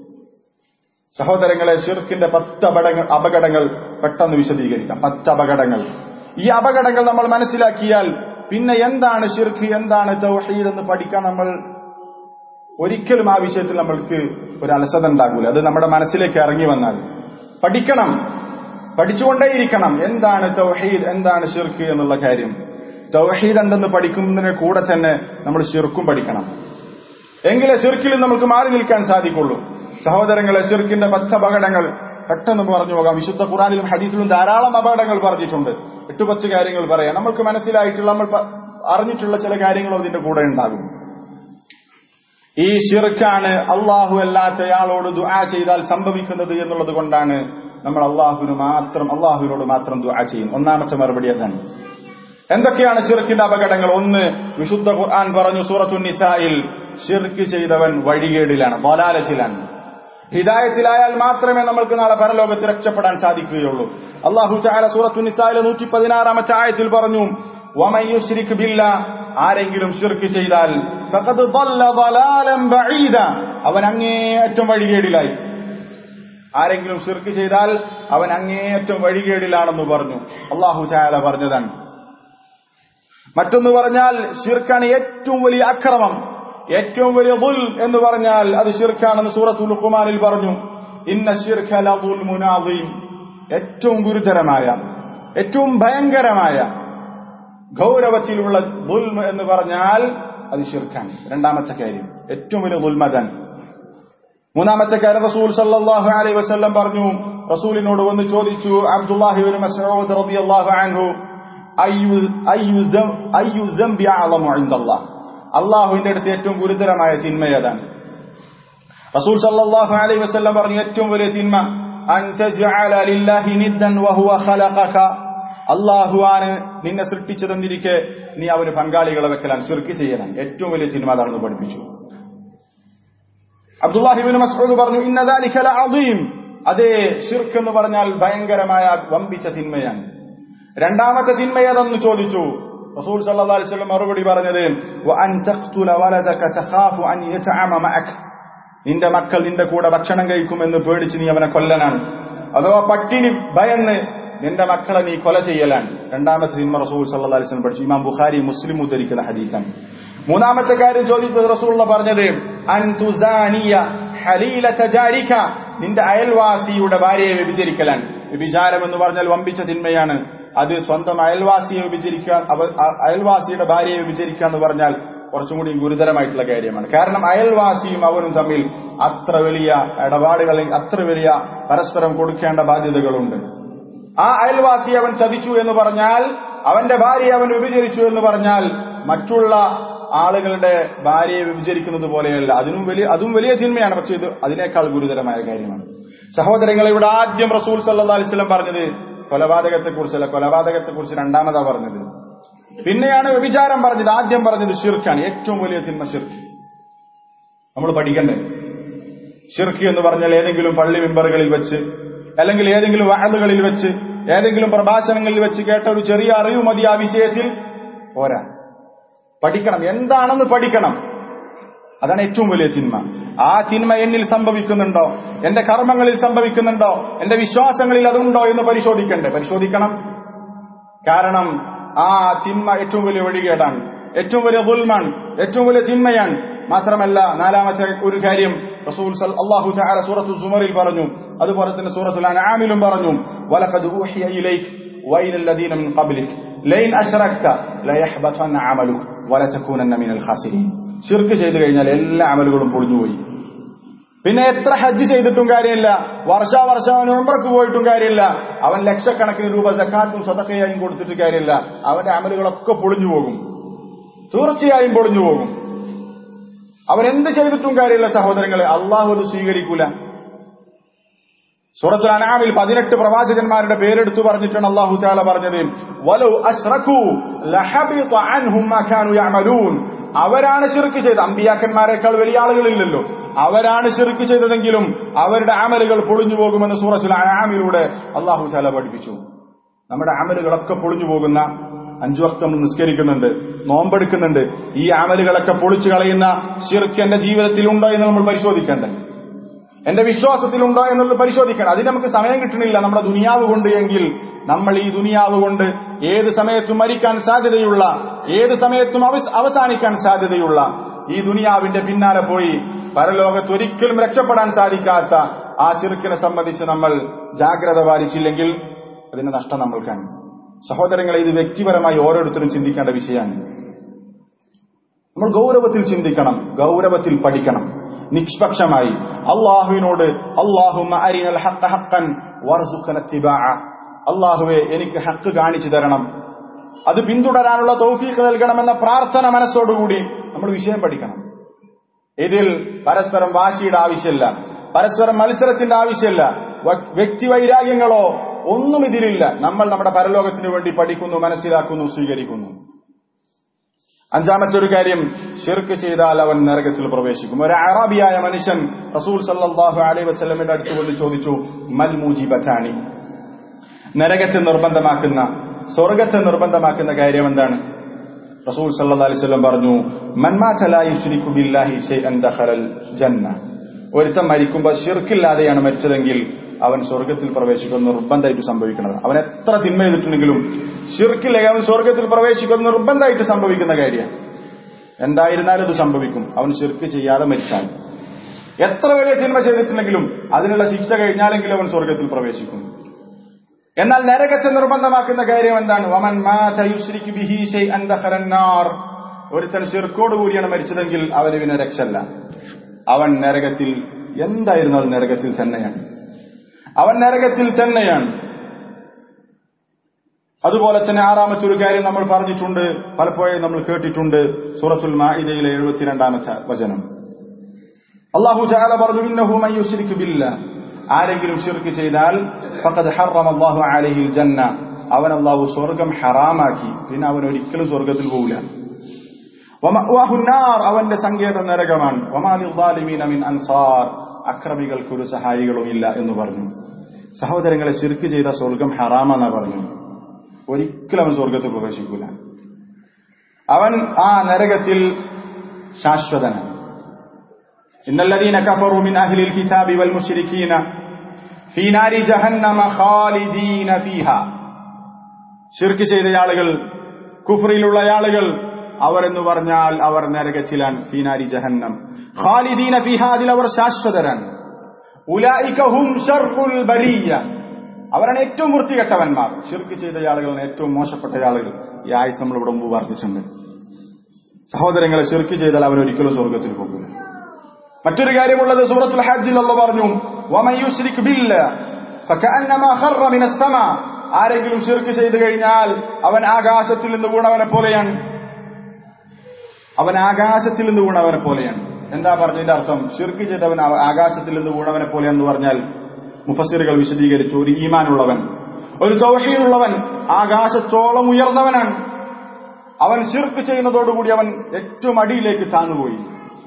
സഹോദരങ്ങളെ ഷിർക്കിന്റെ പത്ത് അപകടങ്ങൾ അപകടങ്ങൾ പെട്ടെന്ന് വിശദീകരിക്കാം പത്ത് അപകടങ്ങൾ ഈ അപകടങ്ങൾ നമ്മൾ മനസ്സിലാക്കിയാൽ പിന്നെ എന്താണ് ഷിർക്ക് എന്താണ് തൗഹീദ് എന്ന് പഠിക്കാൻ നമ്മൾ ഒരിക്കലും ആ വിഷയത്തിൽ നമ്മൾക്ക് ഒരു അലസത ഉണ്ടാകൂല അത് നമ്മുടെ മനസ്സിലേക്ക് ഇറങ്ങി വന്നാൽ പഠിക്കണം പഠിച്ചുകൊണ്ടേയിരിക്കണം എന്താണ് തൗഹീദ് എന്താണ് ഷിർക്ക് എന്നുള്ള കാര്യം തൗഹീദ് എന്തെന്ന് പഠിക്കുന്നതിന് കൂടെ തന്നെ നമ്മൾ ഷിർക്കും പഠിക്കണം എങ്കിലേ ഷിർക്കിൽ നമുക്ക് മാറി നിൽക്കാൻ സാധിക്കുള്ളൂ സഹോദരങ്ങളെ ഷിർക്കിന്റെ പത്ത് അപകടങ്ങൾ പെട്ടെന്ന് പറഞ്ഞു പോകാം വിശുദ്ധ ഖുറാനിലും ഹദീസിലും ധാരാളം അപകടങ്ങൾ പറഞ്ഞിട്ടുണ്ട് എട്ട് പത്ത് കാര്യങ്ങൾ പറയാം നമുക്ക് മനസ്സിലായിട്ടുള്ള നമ്മൾ അറിഞ്ഞിട്ടുള്ള ചില കാര്യങ്ങളും അതിന്റെ കൂടെ ഉണ്ടാകും ഈ ഷിർക്കാണ് അള്ളാഹു അല്ലാത്തയാളോട് ദുആ ചെയ്താൽ സംഭവിക്കുന്നത് എന്നുള്ളത് കൊണ്ടാണ് നമ്മൾ അള്ളാഹുവിന് മാത്രം അള്ളാഹുവിനോട് മാത്രം ദുആ ചെയ്യും ഒന്നാമത്തെ മറുപടി അതാണ് എന്തൊക്കെയാണ് ഷിർക്കിന്റെ അപകടങ്ങൾ ഒന്ന് വിശുദ്ധ ഖുർആൻ പറഞ്ഞു സൂറത്തു നിസായിൽ ഷിർക്ക് ചെയ്തവൻ വഴികേടിലാണ് ബലാലച്ചിലാണ് ഹിദായത്തിലായാൽ മാത്രമേ നമ്മൾക്ക് നാളെ പരലോകത്ത് രക്ഷപ്പെടാൻ സാധിക്കുകയുള്ളൂ അള്ളാഹു ചാല സൂറത്തു നിസായിലെ നൂറ്റി പതിനാറാമത്തെ ആയത്തിൽ പറഞ്ഞു വമയുശ്രിക് ബില്ല ആരെങ്കിലും ഷിർക്ക് ചെയ്താൽ ഫഖദ് ضل ضلالا بعيدا അവൻ അങ്ങേയറ്റം വഴികേടിലായി ആരെങ്കിലും ഷിർക്ക് ചെയ്താൽ അവൻ അങ്ങേയറ്റം വഴികേടിലാണെന്ന് പറഞ്ഞു അള്ളാഹു ചായാല പറഞ്ഞതാണ് മറ്റൊന്ന് പറഞ്ഞാൽ ഷിർക്കാണ് ഏറ്റവും വലിയ അക്രമം ഏറ്റവും വലിയ ദുൽ എന്ന് പറഞ്ഞാൽ അത് ഷിർക്കാണെന്ന് സൂറത്തുൽ ഖുമാനിൽ പറഞ്ഞു ഇന്ന ഷിർഖ ലദുൽമുൻ അദീം ഏറ്റവും ഗുരുതരമായ ഏറ്റവും ഭയങ്കരമായ ഗൗരവത്തിലുള്ള ദുൽമ എന്ന് പറഞ്ഞാൽ അത് ഷിർഖാണ് രണ്ടാമത്തെ കാര്യം ഏറ്റവും വലിയ ദുൽമതൻ മൂന്നാമത്തെ കാര്യം റസൂൽ സല്ലല്ലാഹു അലൈഹി വസല്ലം പറഞ്ഞു റസൂലിനോട് വന്ന് ചോദിച്ചു അബ്ദുല്ലാഹിബിൻ മസ്ഊദ് റളിയല്ലാഹു അൻഹു അയ്യു അയ്യു അയ്യു ദംബി അഅലമു ഇൻദല്ലാഹ് അള്ളാഹുവിന്റെ അടുത്ത് ഏറ്റവും ഗുരുതരമായ തിന്മ ഏതാണ് റസൂൽ സല്ലല്ലാഹു അലൈഹി വസല്ലം പറഞ്ഞു ഏറ്റവും വലിയ തിന്മ അൻ തജ്അല ലില്ലാഹി നിദ്ദൻ വഹുവ ഖലഖക അള്ളാഹുവാണ് നിന്നെ സൃഷ്ടിച്ചതെന്നിരിക്കെ നീ അവന് പങ്കാളികളെ വെക്കലാണ് ശിർക്ക് ചെയ്യലാണ് ഏറ്റവും വലിയ തിന്മ അതാണെന്ന് പഠിപ്പിച്ചു അബ്ദുല്ലാഹിബിൻ മസ്ഊദ് പറഞ്ഞു ഇന്നദാലിക ലഅദീം അതേ ഷിർക്ക് എന്ന് പറഞ്ഞാൽ ഭയങ്കരമായ വമ്പിച്ച തിന്മയാണ് രണ്ടാമത്തെ തിന്മ ഏതെന്ന് ചോദിച്ചു റസൂൽ സല്ലല്ലാഹു അലൈഹി വസല്ലം മറുപടി പറഞ്ഞത് വഅൻ തഖ്തുല വലദക തഖാഫു അൻ യതഅമ മഅക് നിന്റെ മക്കൾ നിന്റെ കൂടെ ഭക്ഷണം കഴിക്കുമെന്ന് പേടിച്ച് നീ അവനെ കൊല്ലനാണ് അഥവാ പട്ടിണി ഭയന്ന് നിന്റെ മക്കളെ നീ കൊല ചെയ്യലാണ് രണ്ടാമത്തെ തിന്മ റസൂൽ സല്ലല്ലാഹു അലൈഹി വസല്ലം പഠിച്ചു ഇമാം ബുഖാരി മുസ്ലിം ഉദ്ധരിക്കുന്ന ഹദീസാണ് മൂന്നാമത്തെ കാര്യം ചോദിച്ചത് റസൂള്ള പറഞ്ഞത് അൻ തുസാനിയ ഹലീലത ജാരിക നിന്റെ അയൽവാസിയുടെ ഭാര്യയെ വ്യഭിചരിക്കലാണ് വ്യഭിചാരം എന്ന് പറഞ്ഞാൽ വമ്പിച്ച തിന്മയാണ് അത് സ്വന്തം അയൽവാസിയെ വിഭജിക്കുക അയൽവാസിയുടെ ഭാര്യയെ വിഭജിക്കുക എന്ന് പറഞ്ഞാൽ കുറച്ചും കൂടി ഗുരുതരമായിട്ടുള്ള കാര്യമാണ് കാരണം അയൽവാസിയും അവനും തമ്മിൽ അത്ര വലിയ ഇടപാടുകളിൽ അത്ര വലിയ പരസ്പരം കൊടുക്കേണ്ട ബാധ്യതകളുണ്ട് ആ അയൽവാസി അവൻ ചതിച്ചു എന്ന് പറഞ്ഞാൽ അവന്റെ ഭാര്യയെ അവൻ വിഭജിച്ചു എന്ന് പറഞ്ഞാൽ മറ്റുള്ള ആളുകളുടെ ഭാര്യയെ വിഭജിക്കുന്നത് പോലെയല്ല അതിനും വലിയ അതും വലിയ ചിന്മയാണ് പക്ഷെ ഇത് അതിനേക്കാൾ ഗുരുതരമായ കാര്യമാണ് സഹോദരങ്ങളെ ഇവിടെ ആദ്യം റസൂൽ സല്ലാ അലിസ്ലം പറഞ്ഞത് കൊലപാതകത്തെ കുറിച്ചല്ല കൊലപാതകത്തെ കുറിച്ച് രണ്ടാമതാ പറഞ്ഞത് പിന്നെയാണ് വ്യഭിചാരം പറഞ്ഞത് ആദ്യം പറഞ്ഞത് ഷിർക്കാണ് ഏറ്റവും വലിയ തിന്മ ഷിർക്ക് നമ്മൾ പഠിക്കണ്ടേ ഷിർക്ക് എന്ന് പറഞ്ഞാൽ ഏതെങ്കിലും പള്ളി മെമ്പറുകളിൽ വെച്ച് അല്ലെങ്കിൽ ഏതെങ്കിലും വാതുകളിൽ വെച്ച് ഏതെങ്കിലും പ്രഭാഷണങ്ങളിൽ വെച്ച് കേട്ട ഒരു ചെറിയ അറിവ് മതി ആ വിഷയത്തിൽ പോരാ പഠിക്കണം എന്താണെന്ന് പഠിക്കണം അതാണ് ഏറ്റവും വലിയ ചിന്മ ആ ചിന്മ എന്നിൽ സംഭവിക്കുന്നുണ്ടോ എന്റെ കർമ്മങ്ങളിൽ സംഭവിക്കുന്നുണ്ടോ എന്റെ വിശ്വാസങ്ങളിൽ അതുണ്ടോ എന്ന് പരിശോധിക്കണ്ടേ പരിശോധിക്കണം കാരണം ആ ചിന്മ ഏറ്റവും വലിയ വഴികേടാണ് ഏറ്റവും വലിയ ദുൽമാണ് ഏറ്റവും വലിയ ചിന്മയാണ് മാത്രമല്ല നാലാമത്തെ ഒരു കാര്യം റസൂൽ അള്ളാഹു തആല സൂറത്തു സുമറിൽ പറഞ്ഞു അതുപോലെ തന്നെ സൂറത്തുൽ അൻആമിലും പറഞ്ഞു വലഖദ് ഊഹിയ ഇലൈക് വൈല الذين من قبلك ലൈൻ അശ്റക്ത ലയഹ്ബതൻ അമലുക വലതകൂനന്ന മിനൽ ഖാസിരീൻ ഷിർക്ക് ചെയ്തു കഴിഞ്ഞാൽ എല്ലാ അമലുകളും പൊളിഞ്ഞുപോയി പിന്നെ എത്ര ഹജ്ജ് ചെയ്തിട്ടും കാര്യമില്ല വർഷാവർഷം അവൻ ഉംറക്ക് പോയിട്ടും കാര്യമില്ല അവൻ ലക്ഷക്കണക്കിന് രൂപ സക്കാത്തും സ്വതക്കയായും കൊടുത്തിട്ട് കാര്യമില്ല അവന്റെ അമലുകളൊക്കെ പൊളിഞ്ഞു പോകും തീർച്ചയായും പൊളിഞ്ഞു പോകും അവൻ എന്ത് ചെയ്തിട്ടും കാര്യമില്ല സഹോദരങ്ങളെ അള്ളാഹു അത് സ്വീകരിക്കൂല സൂറത്തുൽ അനാമിൽ പതിനെട്ട് പ്രവാചകന്മാരുടെ പേരെടുത്തു പറഞ്ഞിട്ടാണ് അള്ളാഹു താല പറഞ്ഞത് വലു അഷ്റഖു ലഹബിത അൻഹും മാ കാനൂ യഅമലൂൻ അവരാണ് ശിർക്ക് ചെയ്തത് അമ്പിയാക്കന്മാരെക്കാൾ വലിയ ആളുകളില്ലല്ലോ അവരാണ് ശിർക്ക് ചെയ്തതെങ്കിലും അവരുടെ അമലുകൾ പൊളിഞ്ഞു പോകുമെന്ന് സൂറത്തുൽ അനാമിലൂടെ അള്ളാഹു താല പഠിപ്പിച്ചു നമ്മുടെ അമലുകളൊക്കെ പൊളിഞ്ഞു പോകുന്ന അഞ്ചു വക്തം നിസ്കരിക്കുന്നുണ്ട് നോമ്പെടുക്കുന്നുണ്ട് ഈ അമലുകളൊക്കെ പൊളിച്ചു കളയുന്ന ഷിർക്ക് എന്റെ ജീവിതത്തിൽ ഉണ്ടോ എന്ന് നമ്മൾ പരിശോധിക്കേണ്ടത് എന്റെ വിശ്വാസത്തിലുണ്ടോ എന്നുള്ളത് പരിശോധിക്കണം അതിന് നമുക്ക് സമയം കിട്ടണില്ല നമ്മുടെ ദുനിയാവ് കൊണ്ട് എങ്കിൽ നമ്മൾ ഈ ദുനിയാവ് കൊണ്ട് ഏത് സമയത്തും മരിക്കാൻ സാധ്യതയുള്ള ഏത് സമയത്തും അവസാനിക്കാൻ സാധ്യതയുള്ള ഈ ദുനിയാവിന്റെ പിന്നാലെ പോയി പരലോകത്ത് ഒരിക്കലും രക്ഷപ്പെടാൻ സാധിക്കാത്ത ആ ചെറുക്കിനെ സംബന്ധിച്ച് നമ്മൾ ജാഗ്രത പാലിച്ചില്ലെങ്കിൽ അതിന്റെ നഷ്ടം നമ്മൾക്കാണ് സഹോദരങ്ങളെ ഇത് വ്യക്തിപരമായി ഓരോരുത്തരും ചിന്തിക്കേണ്ട വിഷയമാണ് നമ്മൾ ഗൗരവത്തിൽ ചിന്തിക്കണം ഗൗരവത്തിൽ പഠിക്കണം നിഷ്പക്ഷമായി അള്ളാഹുവിനോട് അള്ളാഹുവെ എനിക്ക് ഹക്ക് കാണിച്ചു തരണം അത് പിന്തുടരാനുള്ള തൗഫീഖ് നൽകണമെന്ന പ്രാർത്ഥന മനസ്സോടുകൂടി നമ്മൾ വിഷയം പഠിക്കണം ഇതിൽ പരസ്പരം വാശിയുടെ ആവശ്യമില്ല പരസ്പരം മത്സരത്തിന്റെ ആവശ്യമില്ല വ്യക്തി വൈരാഗ്യങ്ങളോ ഒന്നും ഇതിലില്ല നമ്മൾ നമ്മുടെ പരലോകത്തിനു വേണ്ടി പഠിക്കുന്നു മനസ്സിലാക്കുന്നു സ്വീകരിക്കുന്നു അഞ്ചാമത്തെ ഒരു കാര്യം ഷിർക്ക് ചെയ്താൽ അവൻ നരകത്തിൽ പ്രവേശിക്കും ഒരു അറാബിയായ മനുഷ്യൻ റസൂൽ സല്ലാഹു അലൈ വസ്ലമിന്റെ അടുത്ത് വന്ന് ചോദിച്ചു മൽ മൂജിബത്താനി നരകത്തെ നിർബന്ധമാക്കുന്ന സ്വർഗത്തെ നിർബന്ധമാക്കുന്ന കാര്യം എന്താണ് റസൂൽ സല്ലാ അലൈവല്ലം പറഞ്ഞു ജന്ന ഒരുത്തൻ മരിക്കുമ്പോൾ ഷിർക്കില്ലാതെയാണ് മരിച്ചതെങ്കിൽ അവൻ സ്വർഗത്തിൽ പ്രവേശിക്കുന്ന നിർബന്ധമായിട്ട് സംഭവിക്കുന്നത് അവൻ എത്ര തിന്മ ചെയ്തിട്ടുണ്ടെങ്കിലും ഷിർക്കില്ല അവൻ സ്വർഗത്തിൽ പ്രവേശിക്കുന്ന നിർബന്ധമായിട്ട് സംഭവിക്കുന്ന കാര്യമാണ് എന്തായിരുന്നാലും അത് സംഭവിക്കും അവൻ ഷിർക്ക് ചെയ്യാതെ മരിച്ചാൽ എത്ര വലിയ തിന്മ ചെയ്തിട്ടുണ്ടെങ്കിലും അതിനുള്ള ശിക്ഷ കഴിഞ്ഞാലെങ്കിലും അവൻ സ്വർഗത്തിൽ പ്രവേശിക്കും എന്നാൽ നരകത്തെ നിർബന്ധമാക്കുന്ന കാര്യം എന്താണ് വമൻ ഒരുത്തൻ ഷിർക്കോട് കൂടിയാണ് മരിച്ചതെങ്കിൽ അവന് പിന്നെ രക്ഷല്ല അവൻ നരകത്തിൽ എന്തായിരുന്നാലും നരകത്തിൽ തന്നെയാണ് അവൻ നരകത്തിൽ തന്നെയാണ് അതുപോലെ തന്നെ ആറാമത്തെ ഒരു കാര്യം നമ്മൾ പറഞ്ഞിട്ടുണ്ട് പലപ്പോഴും നമ്മൾ കേട്ടിട്ടുണ്ട് സൂറത്തുൽ മാഇദയിലെ എഴുപത്തിരണ്ടാമത്തെ വചനം അള്ളാഹു ചാല പറഞ്ഞു ഇന്നഹു മയ്യുശ്രിക്കു ബില്ല ആരെങ്കിലും ഷിർക്ക് ചെയ്താൽ ഫഖദ് ഹറമ അല്ലാഹു അലൈഹിൽ ജന്ന അവൻ അള്ളാഹു സ്വർഗം ഹറാമാക്കി പിന്നെ അവൻ ഒരിക്കലും സ്വർഗത്തിൽ പോകില്ല അവന്റെ സങ്കേതം നരകമാണ് മിൻ അൻസാർ അക്രമികൾക്ക് ഒരു സഹായികളും ഇല്ല എന്ന് പറഞ്ഞു സഹോദരങ്ങളെ ശിർക്ക് ചെയ്ത സ്വർഗം ഹറാമെന്ന പറഞ്ഞു ഒരിക്കലും അവൻ സ്വർഗത്തിൽ പ്രവേശിക്കൂല അവൻ ആ നരകത്തിൽ ശാശ്വതനാണ് ഇന്നല്ലദീന കഫറു മിൻ അഹ്ലിൽ കിതാബി വൽ മുശ്രിക്കീന ഫീ നാരി ജഹന്നമ ഖാലിദീന ഫീഹ ശിർക്ക് ചെയ്ത ആളുകൾ കുഫറിലുള്ള ആളുകൾ അവർ എന്ന് പറഞ്ഞാൽ അവർ നരകത്തിലാൻ ഫീനാരി ജഹന്നം ഖാലിദീന ഫിഹാദിൽ അവർ ശാശ്വതരാൻ ഉലായിക ഹും ഷർറുൽ ബരിയ അവരാണ് ഏറ്റവും വൃത്തികെട്ടവന്മാർ ഷിർക്ക് ചെയ്ത ആളുകളാണ് ഏറ്റവും മോശപ്പെട്ട ആളുകൾ ഈ ആയുസ് നമ്മൾ ഇവിടെ മുമ്പ് വർദ്ധിച്ചിട്ടുണ്ട് സഹോദരങ്ങളെ ഷിർക്ക് ചെയ്താൽ അവൻ ഒരിക്കലും സ്വർഗത്തിൽ പോകില്ല മറ്റൊരു കാര്യമുള്ളത് സൂറത്തുൽ ഹജ്ജിൽ അല്ല പറഞ്ഞു വമയുശ്രിക് ബില്ല ഫകഅന്നമാ ഖറ മിനസ് സമാ ആരെങ്കിലും ഷിർക്ക് ചെയ്തു കഴിഞ്ഞാൽ അവൻ ആകാശത്തിൽ നിന്ന് വീണവനെ പോലെയാണ് അവൻ ആകാശത്തിൽ നിന്ന് വീണവനെ പോലെയാണ് എന്താ പറഞ്ഞതിന്റെ അർത്ഥം ഷിർക്ക് ചെയ്തവൻ ആ- ആകാശത്തിൽ നിന്ന് വീണവനെ പോലെയെന്ന് പറഞ്ഞാൽ മുഫസ്സിറുകൾ വിശദീകരിച്ചു ഒരു ഈമാനുള്ളവൻ ഒരു തൗഹീദുള്ളവൻ ആകാശത്തോളം ഉയർന്നവനാണ് അവൻ ഷിർക്ക് ചെയ്യുന്നതോടുകൂടി അവൻ ഏറ്റവും അടിയിലേക്ക് താന്നുപോയി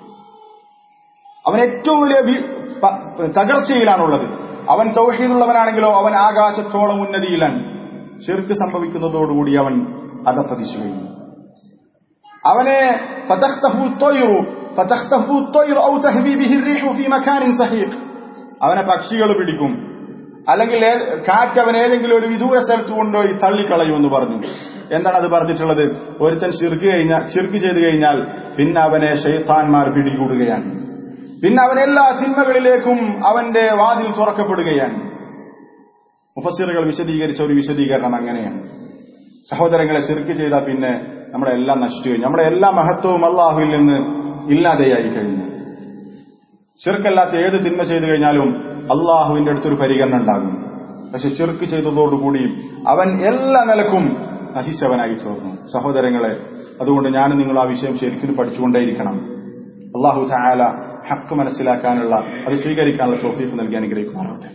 അവൻ ഏറ്റവും വലിയ വി- പ- തകർച്ചയിലാണുള്ളത് അവൻ തൗഹീദുള്ളവനാണെങ്കിലോ അവൻ ആകാശത്തോളം ഉന്നതിയിലാണ് ഷിർക്ക് സംഭവിക്കുന്നതോടുകൂടി അവൻ അധപ്പതിച്ചു കഴിഞ്ഞു അവനെ ഫതഖ്തഹു الطير فتخطفه الطير أو تهوي به الريح في مكان سحيق അവനെ പക്ഷികൾ പിടിക്കും അല്ലെങ്കിൽ ഏ- കാറ്റ് അവൻ ഏതെങ്കിലും ഒരു വിദൂര സ്ഥലത്ത് കൊണ്ടുപോയി തള്ളിക്കളയുമെന്ന് പറഞ്ഞു എന്താണ് അത് പറഞ്ഞിട്ടുള്ളത് ഒരുത്തൻ ശിർക്ക് കഴിഞ്ഞാൽ ശിർക്ക് ചെയ്തു കഴിഞ്ഞാൽ പിന്നെ അവനെ ഷെയ്ത്താൻമാർ പിടികൂടുകയാണ് പിന്നെ അവൻ എല്ലാ സിനിമകളിലേക്കും അവന്റെ വാതിൽ തുറക്കപ്പെടുകയാണ് മുഫസ്സിറുകൾ വിശദീകരിച്ച ഒരു വിശദീകരണം അങ്ങനെയാണ് സഹോദരങ്ങളെ ശിർക്ക് ചെയ്താൽ പിന്നെ നമ്മുടെ എല്ലാം നശിച്ചു കഴിഞ്ഞു നമ്മുടെ എല്ലാ മഹത്വവും അള്ളാഹുവിൽ നിന്ന് ഇല്ലാതെയായി കഴിഞ്ഞു ഷിർക്കല്ലാത്ത ഏത് തിന്മ ചെയ്തു കഴിഞ്ഞാലും അള്ളാഹുവിന്റെ അടുത്തൊരു പരിഗണന ഉണ്ടാകും പക്ഷെ ഷിർക്ക് ചെയ്തതോടുകൂടി അവൻ എല്ലാ നിലക്കും നശിച്ചവനായി ചോർന്നു സഹോദരങ്ങളെ അതുകൊണ്ട് ഞാനും നിങ്ങൾ ആ വിഷയം ശരിക്കും പഠിച്ചുകൊണ്ടേയിരിക്കണം അള്ളാഹു തായാല ഹക്ക് മനസ്സിലാക്കാനുള്ള അത് സ്വീകരിക്കാനുള്ള തോഫീഫ് നൽകി അനുഗ്രഹിക്കുമാറാവട്ടെ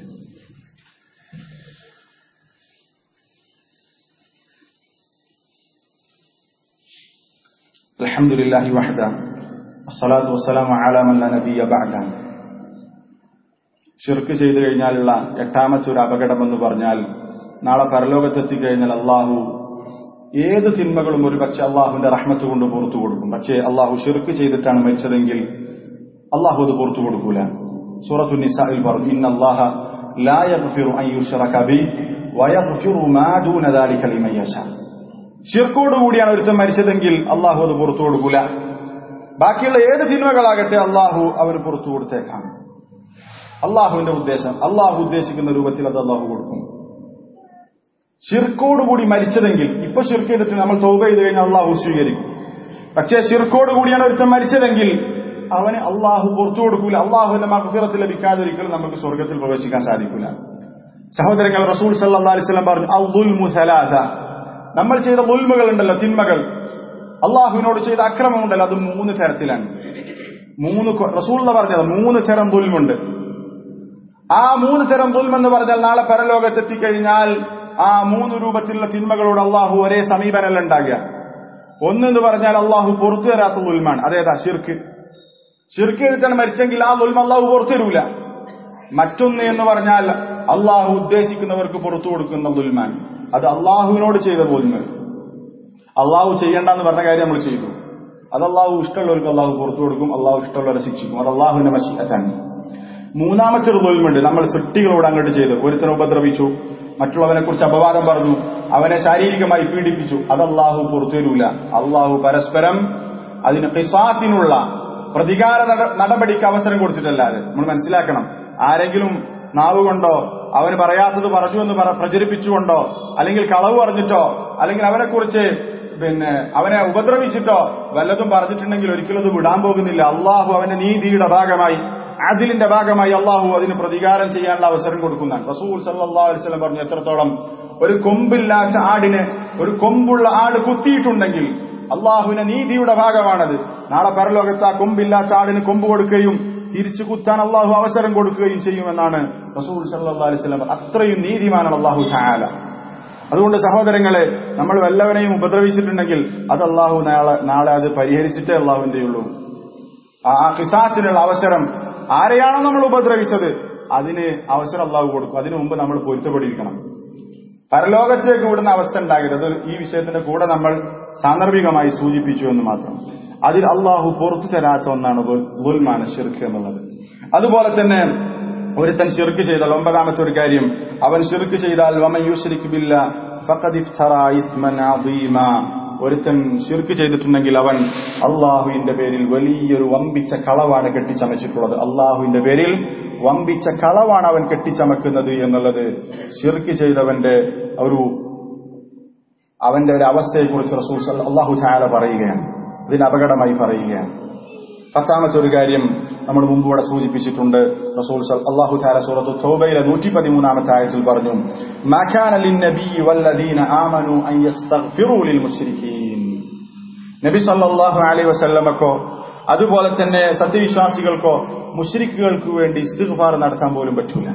الحمد لله وحده الصلاة والسلام على من لا نبي بعده ഷിർക്ക് ചെയ്തു കഴിഞ്ഞാലുള്ള എട്ടാമത്തെ ഒരു അപകടമെന്ന് പറഞ്ഞാൽ നാളെ പരലോകത്തെത്തിക്കഴിഞ്ഞാൽ അള്ളാഹു ഏത് തിന്മകളും ഒരു പക്ഷെ അള്ളാഹുവിന്റെ റഹ്മത്ത് കൊണ്ട് പുറത്തു കൊടുക്കും പക്ഷേ അള്ളാഹു ഷിർക്ക് ചെയ്തിട്ടാണ് മരിച്ചതെങ്കിൽ അള്ളാഹു അത് പുറത്തു കൊടുക്കൂല സൂറത്തു നിസായിൽ പറഞ്ഞു ഇന്ന അള്ളാഹ ലാ യഗ്ഫിറു അൻ യുശ്റക ബി വയഗ്ഫിറു മാ ദൂന ദാലിക ലിമൻ യശാ ഷിർക്കോട് കൂടിയാണ് ഒരുത്തൻ മരിച്ചതെങ്കിൽ അള്ളാഹു അത് പുറത്തു കൊടുക്കൂല ബാക്കിയുള്ള ഏത് തിന്മകളാകട്ടെ അള്ളാഹു അവന് പുറത്തു കൊടുത്തേക്കാം അള്ളാഹുവിന്റെ ഉദ്ദേശം അള്ളാഹു ഉദ്ദേശിക്കുന്ന രൂപത്തിൽ അത് അള്ളാഹു കൊടുക്കും ഷിർക്കോടുകൂടി മരിച്ചതെങ്കിൽ ഇപ്പൊ ഷിർക്ക് ചെയ്തിട്ട് നമ്മൾ തൗബ ചെയ്ത് കഴിഞ്ഞാൽ അള്ളാഹു സ്വീകരിക്കും പക്ഷേ ഷിർക്കോട് കൂടിയാണ് ഒരുത്തൻ മരിച്ചതെങ്കിൽ അവന് അള്ളാഹു പുറത്തു കൊടുക്കൂല അള്ളാഹുവിന്റെ മഹഫിറത്ത് ലഭിക്കാതെ ഒരിക്കലും നമുക്ക് സ്വർഗത്തിൽ പ്രവേശിക്കാൻ സാധിക്കില്ല സഹോദരങ്ങൾ റസൂൽ സല്ലാ അലിസ്ലം പറഞ്ഞു ഔദുൽ സലാസ നമ്മൾ ചെയ്ത ഉൽമകൾ ഉണ്ടല്ലോ തിന്മകൾ അള്ളാഹുവിനോട് ചെയ്ത അക്രമമുണ്ടല്ലോ അത് മൂന്ന് തരത്തിലാണ് മൂന്ന് കൊ- റസൂൽ എന്ന് പറഞ്ഞത് മൂന്ന് തരം ദുൽമുണ്ട് ആ മൂന്ന് തരം ദുൽമെന്ന് പറഞ്ഞാൽ നാളെ പരലോകത്തെത്തിക്കഴിഞ്ഞാൽ ആ മൂന്ന് രൂപത്തിലുള്ള തിന്മകളോട് അള്ളാഹു ഒരേ സമീപനമല്ല ഉണ്ടാകുക ഒന്നെന്ന് പറഞ്ഞാൽ അള്ളാഹു പുറത്തു തരാത്ത ദുൽമാണ് അതേതാ ഷിർക്ക് ഷിർക്ക് ചെയ്തിട്ടാണ് മരിച്ചെങ്കിൽ ആ ദുൽമ അള്ളാഹു പുറത്തു തരൂല മറ്റൊന്ന് എന്ന് പറഞ്ഞാൽ അള്ളാഹു ഉദ്ദേശിക്കുന്നവർക്ക് പുറത്തു കൊടുക്കുന്ന ദുൽമാൻ അത് അള്ളാഹുവിനോട് ചെയ്ത ദുൽമ അള്ളാഹു ചെയ്യേണ്ടെന്ന് പറഞ്ഞ കാര്യം നമ്മൾ ചെയ്തു അത് അള്ളാഹു ഇഷ്ടമുള്ളവർക്ക് അള്ളാഹു പുറത്തു കൊടുക്കും അള്ളാഹു ഇഷ്ടമുള്ളവരെ ശിക്ഷിക്കും അത് അള്ളാഹുവിന്റെ മഷിഅറ്റാണ് മൂന്നാമത്തെ ഒരു ദുൽമുണ്ട് നമ്മൾ സൃഷ്ടികളോട് അങ്ങോട്ട് ചെയ്തു ഒരുത്തനെ ഉപദ്രവിച്ചു മറ്റുള്ളവനെ കുറിച്ച് അപവാദം പറഞ്ഞു അവനെ ശാരീരികമായി പീഡിപ്പിച്ചു അത് അള്ളാഹു പുറത്തു തരൂല അള്ളാഹു പരസ്പരം അതിന് പിസാസിനുള്ള പ്രതികാര നട- നടപടിക്ക് അവസരം കൊടുത്തിട്ടല്ലാതെ നമ്മൾ മനസ്സിലാക്കണം ആരെങ്കിലും നാവ് കൊണ്ടോ അവന് പറയാത്തത് പറഞ്ഞു എന്ന് പറ- പ്രചരിപ്പിച്ചുകൊണ്ടോ അല്ലെങ്കിൽ കളവ് പറഞ്ഞിട്ടോ അല്ലെങ്കിൽ അവനെക്കുറിച്ച് പിന്നെ അവനെ ഉപദ്രവിച്ചിട്ടോ വല്ലതും പറഞ്ഞിട്ടുണ്ടെങ്കിൽ ഒരിക്കലും അത് വിടാൻ പോകുന്നില്ല അള്ളാഹു അവന്റെ നീതിയുടെ ഭാഗമായി അതിലിന്റെ ഭാഗമായി അള്ളാഹു അതിന് പ്രതികാരം ചെയ്യാനുള്ള അവസരം കൊടുക്കുന്നതാണ് റസൂൽ സല്ലല്ലാഹു അലൈഹി വസല്ലം പറഞ്ഞു എത്രത്തോളം ഒരു കൊമ്പില്ലാത്ത ആടിന് ഒരു കൊമ്പുള്ള ആട് കുത്തിയിട്ടുണ്ടെങ്കിൽ അള്ളാഹുവിന്റെ നീതിയുടെ ഭാഗമാണത് നാളെ പരലോകത്ത് ആ കൊമ്പില്ലാത്ത ആടിന് കൊമ്പ് കൊടുക്കുകയും തിരിച്ചു കുത്താൻ അള്ളാഹു അവസരം കൊടുക്കുകയും ചെയ്യുമെന്നാണ് റസൂൽ സല്ലല്ലാഹു അലൈഹി വസല്ലം അത്രയും നീതിമാനാണ് അള്ളാഹു താല അതുകൊണ്ട് സഹോദരങ്ങളെ നമ്മൾ വല്ലവനെയും ഉപദ്രവിച്ചിട്ടുണ്ടെങ്കിൽ അത് അള്ളാഹു നാളെ നാളെ അത് പരിഹരിച്ചിട്ടേ അള്ളാഹു എന്ത് ചെയ്യുള്ളൂ ആ ആ ഖിസാസിനുള്ള അവസരം ആരെയാണോ നമ്മൾ ഉപദ്രവിച്ചത് അതിന് അവസരം അള്ളാഹു കൊടുക്കും അതിനു മുമ്പ് നമ്മൾ പൊരുത്തപ്പെട്ടിരിക്കണം പരലോകത്തേക്ക് വിടുന്ന അവസ്ഥ ഉണ്ടാകരുത് അത് ഈ വിഷയത്തിന്റെ കൂടെ നമ്മൾ സാന്ദർഭികമായി സൂചിപ്പിച്ചു എന്ന് മാത്രം അതിൽ അള്ളാഹു പുറത്തു തരാത്ത ഒന്നാണ് ദുൽമാന ഷിർക്ക് എന്നുള്ളത് അതുപോലെ തന്നെ ഒരുത്തൻ ഷിർക്ക് ചെയ്താൽ ഒമ്പതാമത്തെ ഒരു കാര്യം അവൻ ഷിർക്ക് ചെയ്താൽ വമൻ യുശ്രിക് ബില്ല ഫഖദ് ഇഫ്തറ ഇസ്മൻ അദീമ ഒരുത്തൻ ശിർക്ക് ചെയ്തിട്ടുണ്ടെങ്കിൽ അവൻ അള്ളാഹുവിന്റെ പേരിൽ വലിയൊരു വമ്പിച്ച കളവാണ് കെട്ടിച്ചമച്ചിട്ടുള്ളത് അള്ളാഹുവിന്റെ പേരിൽ വമ്പിച്ച കളവാണ് അവൻ കെട്ടിച്ചമക്കുന്നത് എന്നുള്ളത് ശിർക്ക് ചെയ്തവന്റെ ഒരു അവന്റെ ഒരു അവസ്ഥയെക്കുറിച്ച് റസൂൽ അള്ളാഹു ചായാല പറയുകയാണ് ഇതിന് അപകടമായി പറയുകയാണ് പത്താമത്തെ ഒരു കാര്യം നമ്മൾ മുമ്പ് ഇവിടെ സൂചിപ്പിച്ചിട്ടുണ്ട് റസൂൽ അള്ളാഹു താല സൂറത്തു തോബയിലെ നൂറ്റി പതിമൂന്നാമത്തെ ആയത്തിൽ പറഞ്ഞു നബി സല്ലാഹു അലൈ വസല്ലമക്കോ അതുപോലെ തന്നെ സത്യവിശ്വാസികൾക്കോ മുഷ്രിക്കുകൾക്ക് വേണ്ടി ഇസ്തിഗ്ഫാർ നടത്താൻ പോലും പറ്റൂല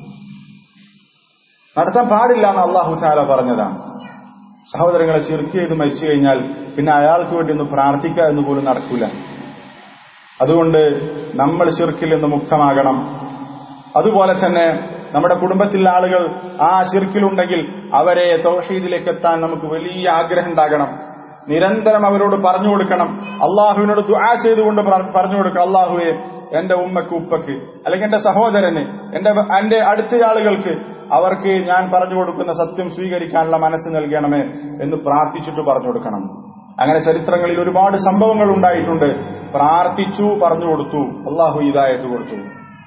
നടത്താൻ പാടില്ല എന്ന് അള്ളാഹു താല പറഞ്ഞതാണ് സഹോദരങ്ങളെ ചെറുക്ക് ചെയ്ത് മരിച്ചു കഴിഞ്ഞാൽ പിന്നെ അയാൾക്ക് വേണ്ടി ഒന്ന് പ്രാർത്ഥിക്കുക എന്ന് പോലും നടക്കൂല അതുകൊണ്ട് നമ്മൾ ശിർക്കിൽ നിന്ന് മുക്തമാകണം അതുപോലെ തന്നെ നമ്മുടെ കുടുംബത്തിലെ ആളുകൾ ആ ശിർക്കിലുണ്ടെങ്കിൽ അവരെ തൗഹീദിലേക്ക് എത്താൻ നമുക്ക് വലിയ ആഗ്രഹം ഉണ്ടാകണം നിരന്തരം അവരോട് പറഞ്ഞു കൊടുക്കണം അള്ളാഹുവിനോട് ദുആ ചെയ്തുകൊണ്ട് പറഞ്ഞു കൊടുക്കണം അള്ളാഹുവെ എന്റെ ഉമ്മക്ക് ഉപ്പക്ക് അല്ലെങ്കിൽ എന്റെ സഹോദരന് എന്റെ എന്റെ അടുത്ത ആളുകൾക്ക് അവർക്ക് ഞാൻ പറഞ്ഞു കൊടുക്കുന്ന സത്യം സ്വീകരിക്കാനുള്ള മനസ്സ് നൽകണമേ എന്ന് പ്രാർത്ഥിച്ചിട്ട് പറഞ്ഞു കൊടുക്കണം അങ്ങനെ ചരിത്രങ്ങളിൽ ഒരുപാട് സംഭവങ്ങൾ ഉണ്ടായിട്ടുണ്ട് പ്രാർത്ഥിച്ചു പറഞ്ഞു കൊടുത്തു അള്ളാഹു ഇതായത് കൊടുത്തു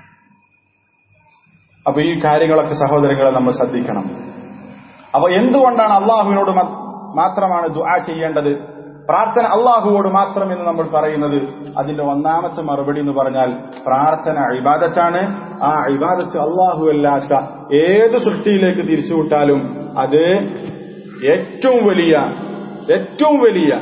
അപ്പൊ ഈ കാര്യങ്ങളൊക്കെ സഹോദരങ്ങളെ നമ്മൾ ശ്രദ്ധിക്കണം അപ്പൊ എന്തുകൊണ്ടാണ് അള്ളാഹുവിനോട് മാത്രമാണ് ദുആ ചെയ്യേണ്ടത് പ്രാർത്ഥന അള്ളാഹുവോട് മാത്രം എന്ന് നമ്മൾ പറയുന്നത് അതിന്റെ ഒന്നാമത്തെ മറുപടി എന്ന് പറഞ്ഞാൽ പ്രാർത്ഥന അഴിബാദത്താണ് ആ അഴിബാദത്ത് അള്ളാഹു അല്ലാത്ത ഏത് സൃഷ്ടിയിലേക്ക് തിരിച്ചുവിട്ടാലും അത് ഏറ്റവും വലിയ ഏറ്റവും വലിയ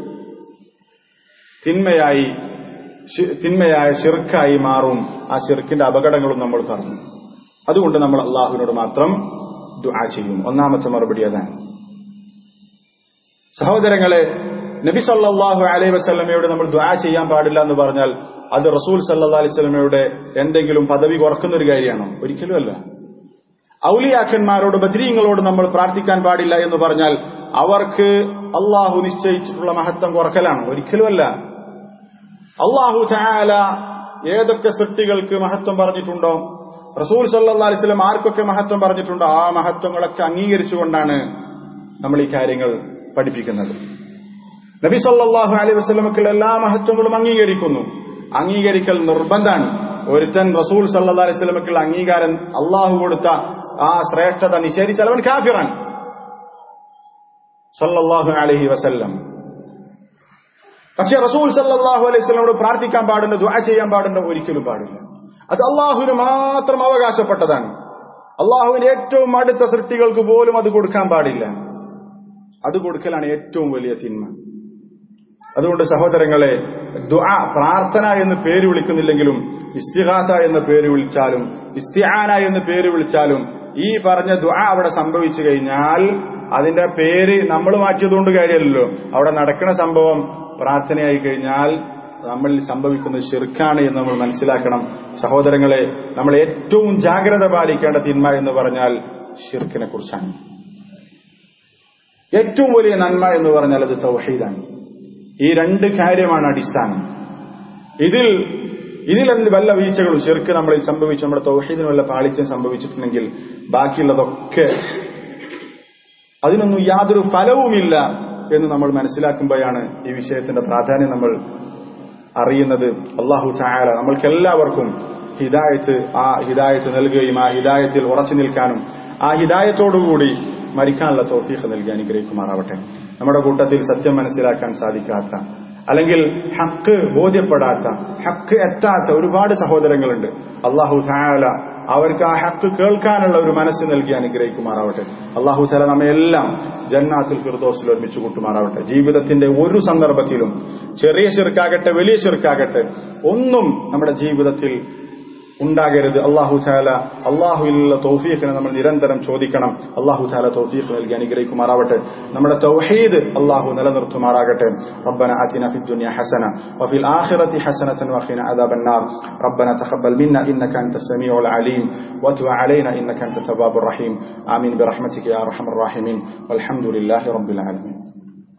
തിന്മയായി തിന്മയായ ഷിർക്കായി മാറും ആ ഷിർക്കിന്റെ അപകടങ്ങളും നമ്മൾ പറഞ്ഞു അതുകൊണ്ട് നമ്മൾ അള്ളാഹുവിനോട് മാത്രം ദുആ ചെയ്യും ഒന്നാമത്തെ മറുപടി അതാണ് സഹോദരങ്ങളെ നബി സല്ലാഹു അലൈഹി വസ്ലമയോട് നമ്മൾ ദ്വാ ചെയ്യാൻ പാടില്ല എന്ന് പറഞ്ഞാൽ അത് റസൂൽ സല്ലാ അലൈഹി സ്വലമയുടെ എന്തെങ്കിലും പദവി കുറക്കുന്ന ഒരു കാര്യമാണോ ഒരിക്കലുമല്ല ഔലിയാക്കന്മാരോട് ബദ്രീങ്ങളോട് നമ്മൾ പ്രാർത്ഥിക്കാൻ പാടില്ല എന്ന് പറഞ്ഞാൽ അവർക്ക് അള്ളാഹു നിശ്ചയിച്ചിട്ടുള്ള മഹത്വം കുറക്കലാണ് ഒരിക്കലുമല്ല അള്ളാഹു ചായാല ഏതൊക്കെ സൃഷ്ടികൾക്ക് മഹത്വം പറഞ്ഞിട്ടുണ്ടോ റസൂൽ സല്ലാ അലിസ്ലം ആർക്കൊക്കെ മഹത്വം പറഞ്ഞിട്ടുണ്ടോ ആ മഹത്വങ്ങളൊക്കെ അംഗീകരിച്ചുകൊണ്ടാണ് നമ്മൾ ഈ കാര്യങ്ങൾ പഠിപ്പിക്കുന്നത് നബി സല്ലാഹു അലൈഹി വസ്ലമക്കുള്ള എല്ലാ മഹത്വങ്ങളും അംഗീകരിക്കുന്നു അംഗീകരിക്കൽ നിർബന്ധാണ് ഒരുത്തൻ റസൂൽ സല്ലാ അലൈഹി സ്വലമക്കുള്ള അംഗീകാരം അള്ളാഹു കൊടുത്ത ആ ശ്രേഷ്ഠത നിഷേധിച്ചാൽ അവൻ കാഫിറാൻ സല്ലാഹു അലൈഹി വസല്ലം പക്ഷെ റസൂൽ സല്ലാഹു അലൈഹി സ്വലമോട് പ്രാർത്ഥിക്കാൻ പാടുണ്ട് ദുആ ചെയ്യാൻ പാടുണ്ട് ഒരിക്കലും പാടില്ല അത് അള്ളാഹുവിന് മാത്രം അവകാശപ്പെട്ടതാണ് അള്ളാഹുവിന്റെ ഏറ്റവും അടുത്ത സൃഷ്ടികൾക്ക് പോലും അത് കൊടുക്കാൻ പാടില്ല അത് കൊടുക്കലാണ് ഏറ്റവും വലിയ തിന്മ അതുകൊണ്ട് സഹോദരങ്ങളെ ദുആ പ്രാർത്ഥന എന്ന് പേര് വിളിക്കുന്നില്ലെങ്കിലും ഇസ്തിഹാത്ത എന്ന് പേര് വിളിച്ചാലും ഇസ്തിഹാന എന്ന് പേര് വിളിച്ചാലും ഈ പറഞ്ഞ ദുആ അവിടെ സംഭവിച്ചു കഴിഞ്ഞാൽ അതിന്റെ പേര് നമ്മൾ മാറ്റിയതുകൊണ്ട് കാര്യമല്ലല്ലോ അവിടെ നടക്കുന്ന സംഭവം പ്രാർത്ഥനയായി കഴിഞ്ഞാൽ നമ്മളിൽ സംഭവിക്കുന്നത് ഷിർക്കാണ് എന്ന് നമ്മൾ മനസ്സിലാക്കണം സഹോദരങ്ങളെ നമ്മൾ ഏറ്റവും ജാഗ്രത പാലിക്കേണ്ട തിന്മ എന്ന് പറഞ്ഞാൽ ഷിർക്കിനെ കുറിച്ചാണ് ഏറ്റവും വലിയ നന്മ എന്ന് പറഞ്ഞാൽ അത് തൗഹീദാണ് ഈ രണ്ട് കാര്യമാണ് അടിസ്ഥാനം ഇതിൽ ഇതിൽ വല്ല വീഴ്ചകളും ശരിക്ക് നമ്മളിൽ സംഭവിച്ചു നമ്മുടെ തൗഹീദിന് വല്ല പാളിച്ചും സംഭവിച്ചിട്ടുണ്ടെങ്കിൽ ബാക്കിയുള്ളതൊക്കെ അതിനൊന്നും യാതൊരു ഫലവുമില്ല എന്ന് നമ്മൾ മനസ്സിലാക്കുമ്പോഴാണ് ഈ വിഷയത്തിന്റെ പ്രാധാന്യം നമ്മൾ അറിയുന്നത് അള്ളാഹു ചായാല നമ്മൾക്കെല്ലാവർക്കും ഹിദായത്ത് ആ ഹിദായത്ത് നൽകുകയും ആ ഹിദായത്തിൽ ഉറച്ചു നിൽക്കാനും ആ ഹിദായത്തോടുകൂടി മരിക്കാനുള്ള തോഫീഖ് നൽകി അനുഗ്രഹിക്കുമാറാവട്ടെ നമ്മുടെ കൂട്ടത്തിൽ സത്യം മനസ്സിലാക്കാൻ സാധിക്കാത്ത അല്ലെങ്കിൽ ഹക്ക് ബോധ്യപ്പെടാത്ത ഹക്ക് എത്താത്ത ഒരുപാട് സഹോദരങ്ങളുണ്ട് അള്ളാഹു തായാല അവർക്ക് ആ ഹക്ക് കേൾക്കാനുള്ള ഒരു മനസ്സ് നൽകി അനുഗ്രഹിക്കുമാറാവട്ടെ അള്ളാഹു താല നമ്മയെല്ലാം ജന്നാത്തുൽ ഫിർദോസിൽ ഒരുമിച്ച് കൂട്ടുമാറാവട്ടെ ജീവിതത്തിന്റെ ഒരു സന്ദർഭത്തിലും ചെറിയ ചെറുക്കാകട്ടെ വലിയ ചെറുക്കാകട്ടെ ഒന്നും നമ്മുടെ ജീവിതത്തിൽ ഉണ്ടാകരുത് അള്ളാഹു ചാല അള്ളാഹുവിലുള്ള തൗഫീഖിനെ നമ്മൾ നിരന്തരം ചോദിക്കണം അള്ളാഹു ചാല തൗഫീഖ് നൽകി അനുഗ്രഹിക്കുമാറാവട്ടെ നമ്മുടെ തൗഹീദ് അള്ളാഹു നിലനിർത്തുമാറാകട്ടെ ربنا آتنا في الدنيا حسنة وفي الآخرة حسنة وقنا عذاب النار ربنا تقبل منا إنك أنت السميع العليم وتب علينا إنك أنت التواب الرحيم آمين برحمتك يا أرحم الراحمين والحمد لله رب العالمين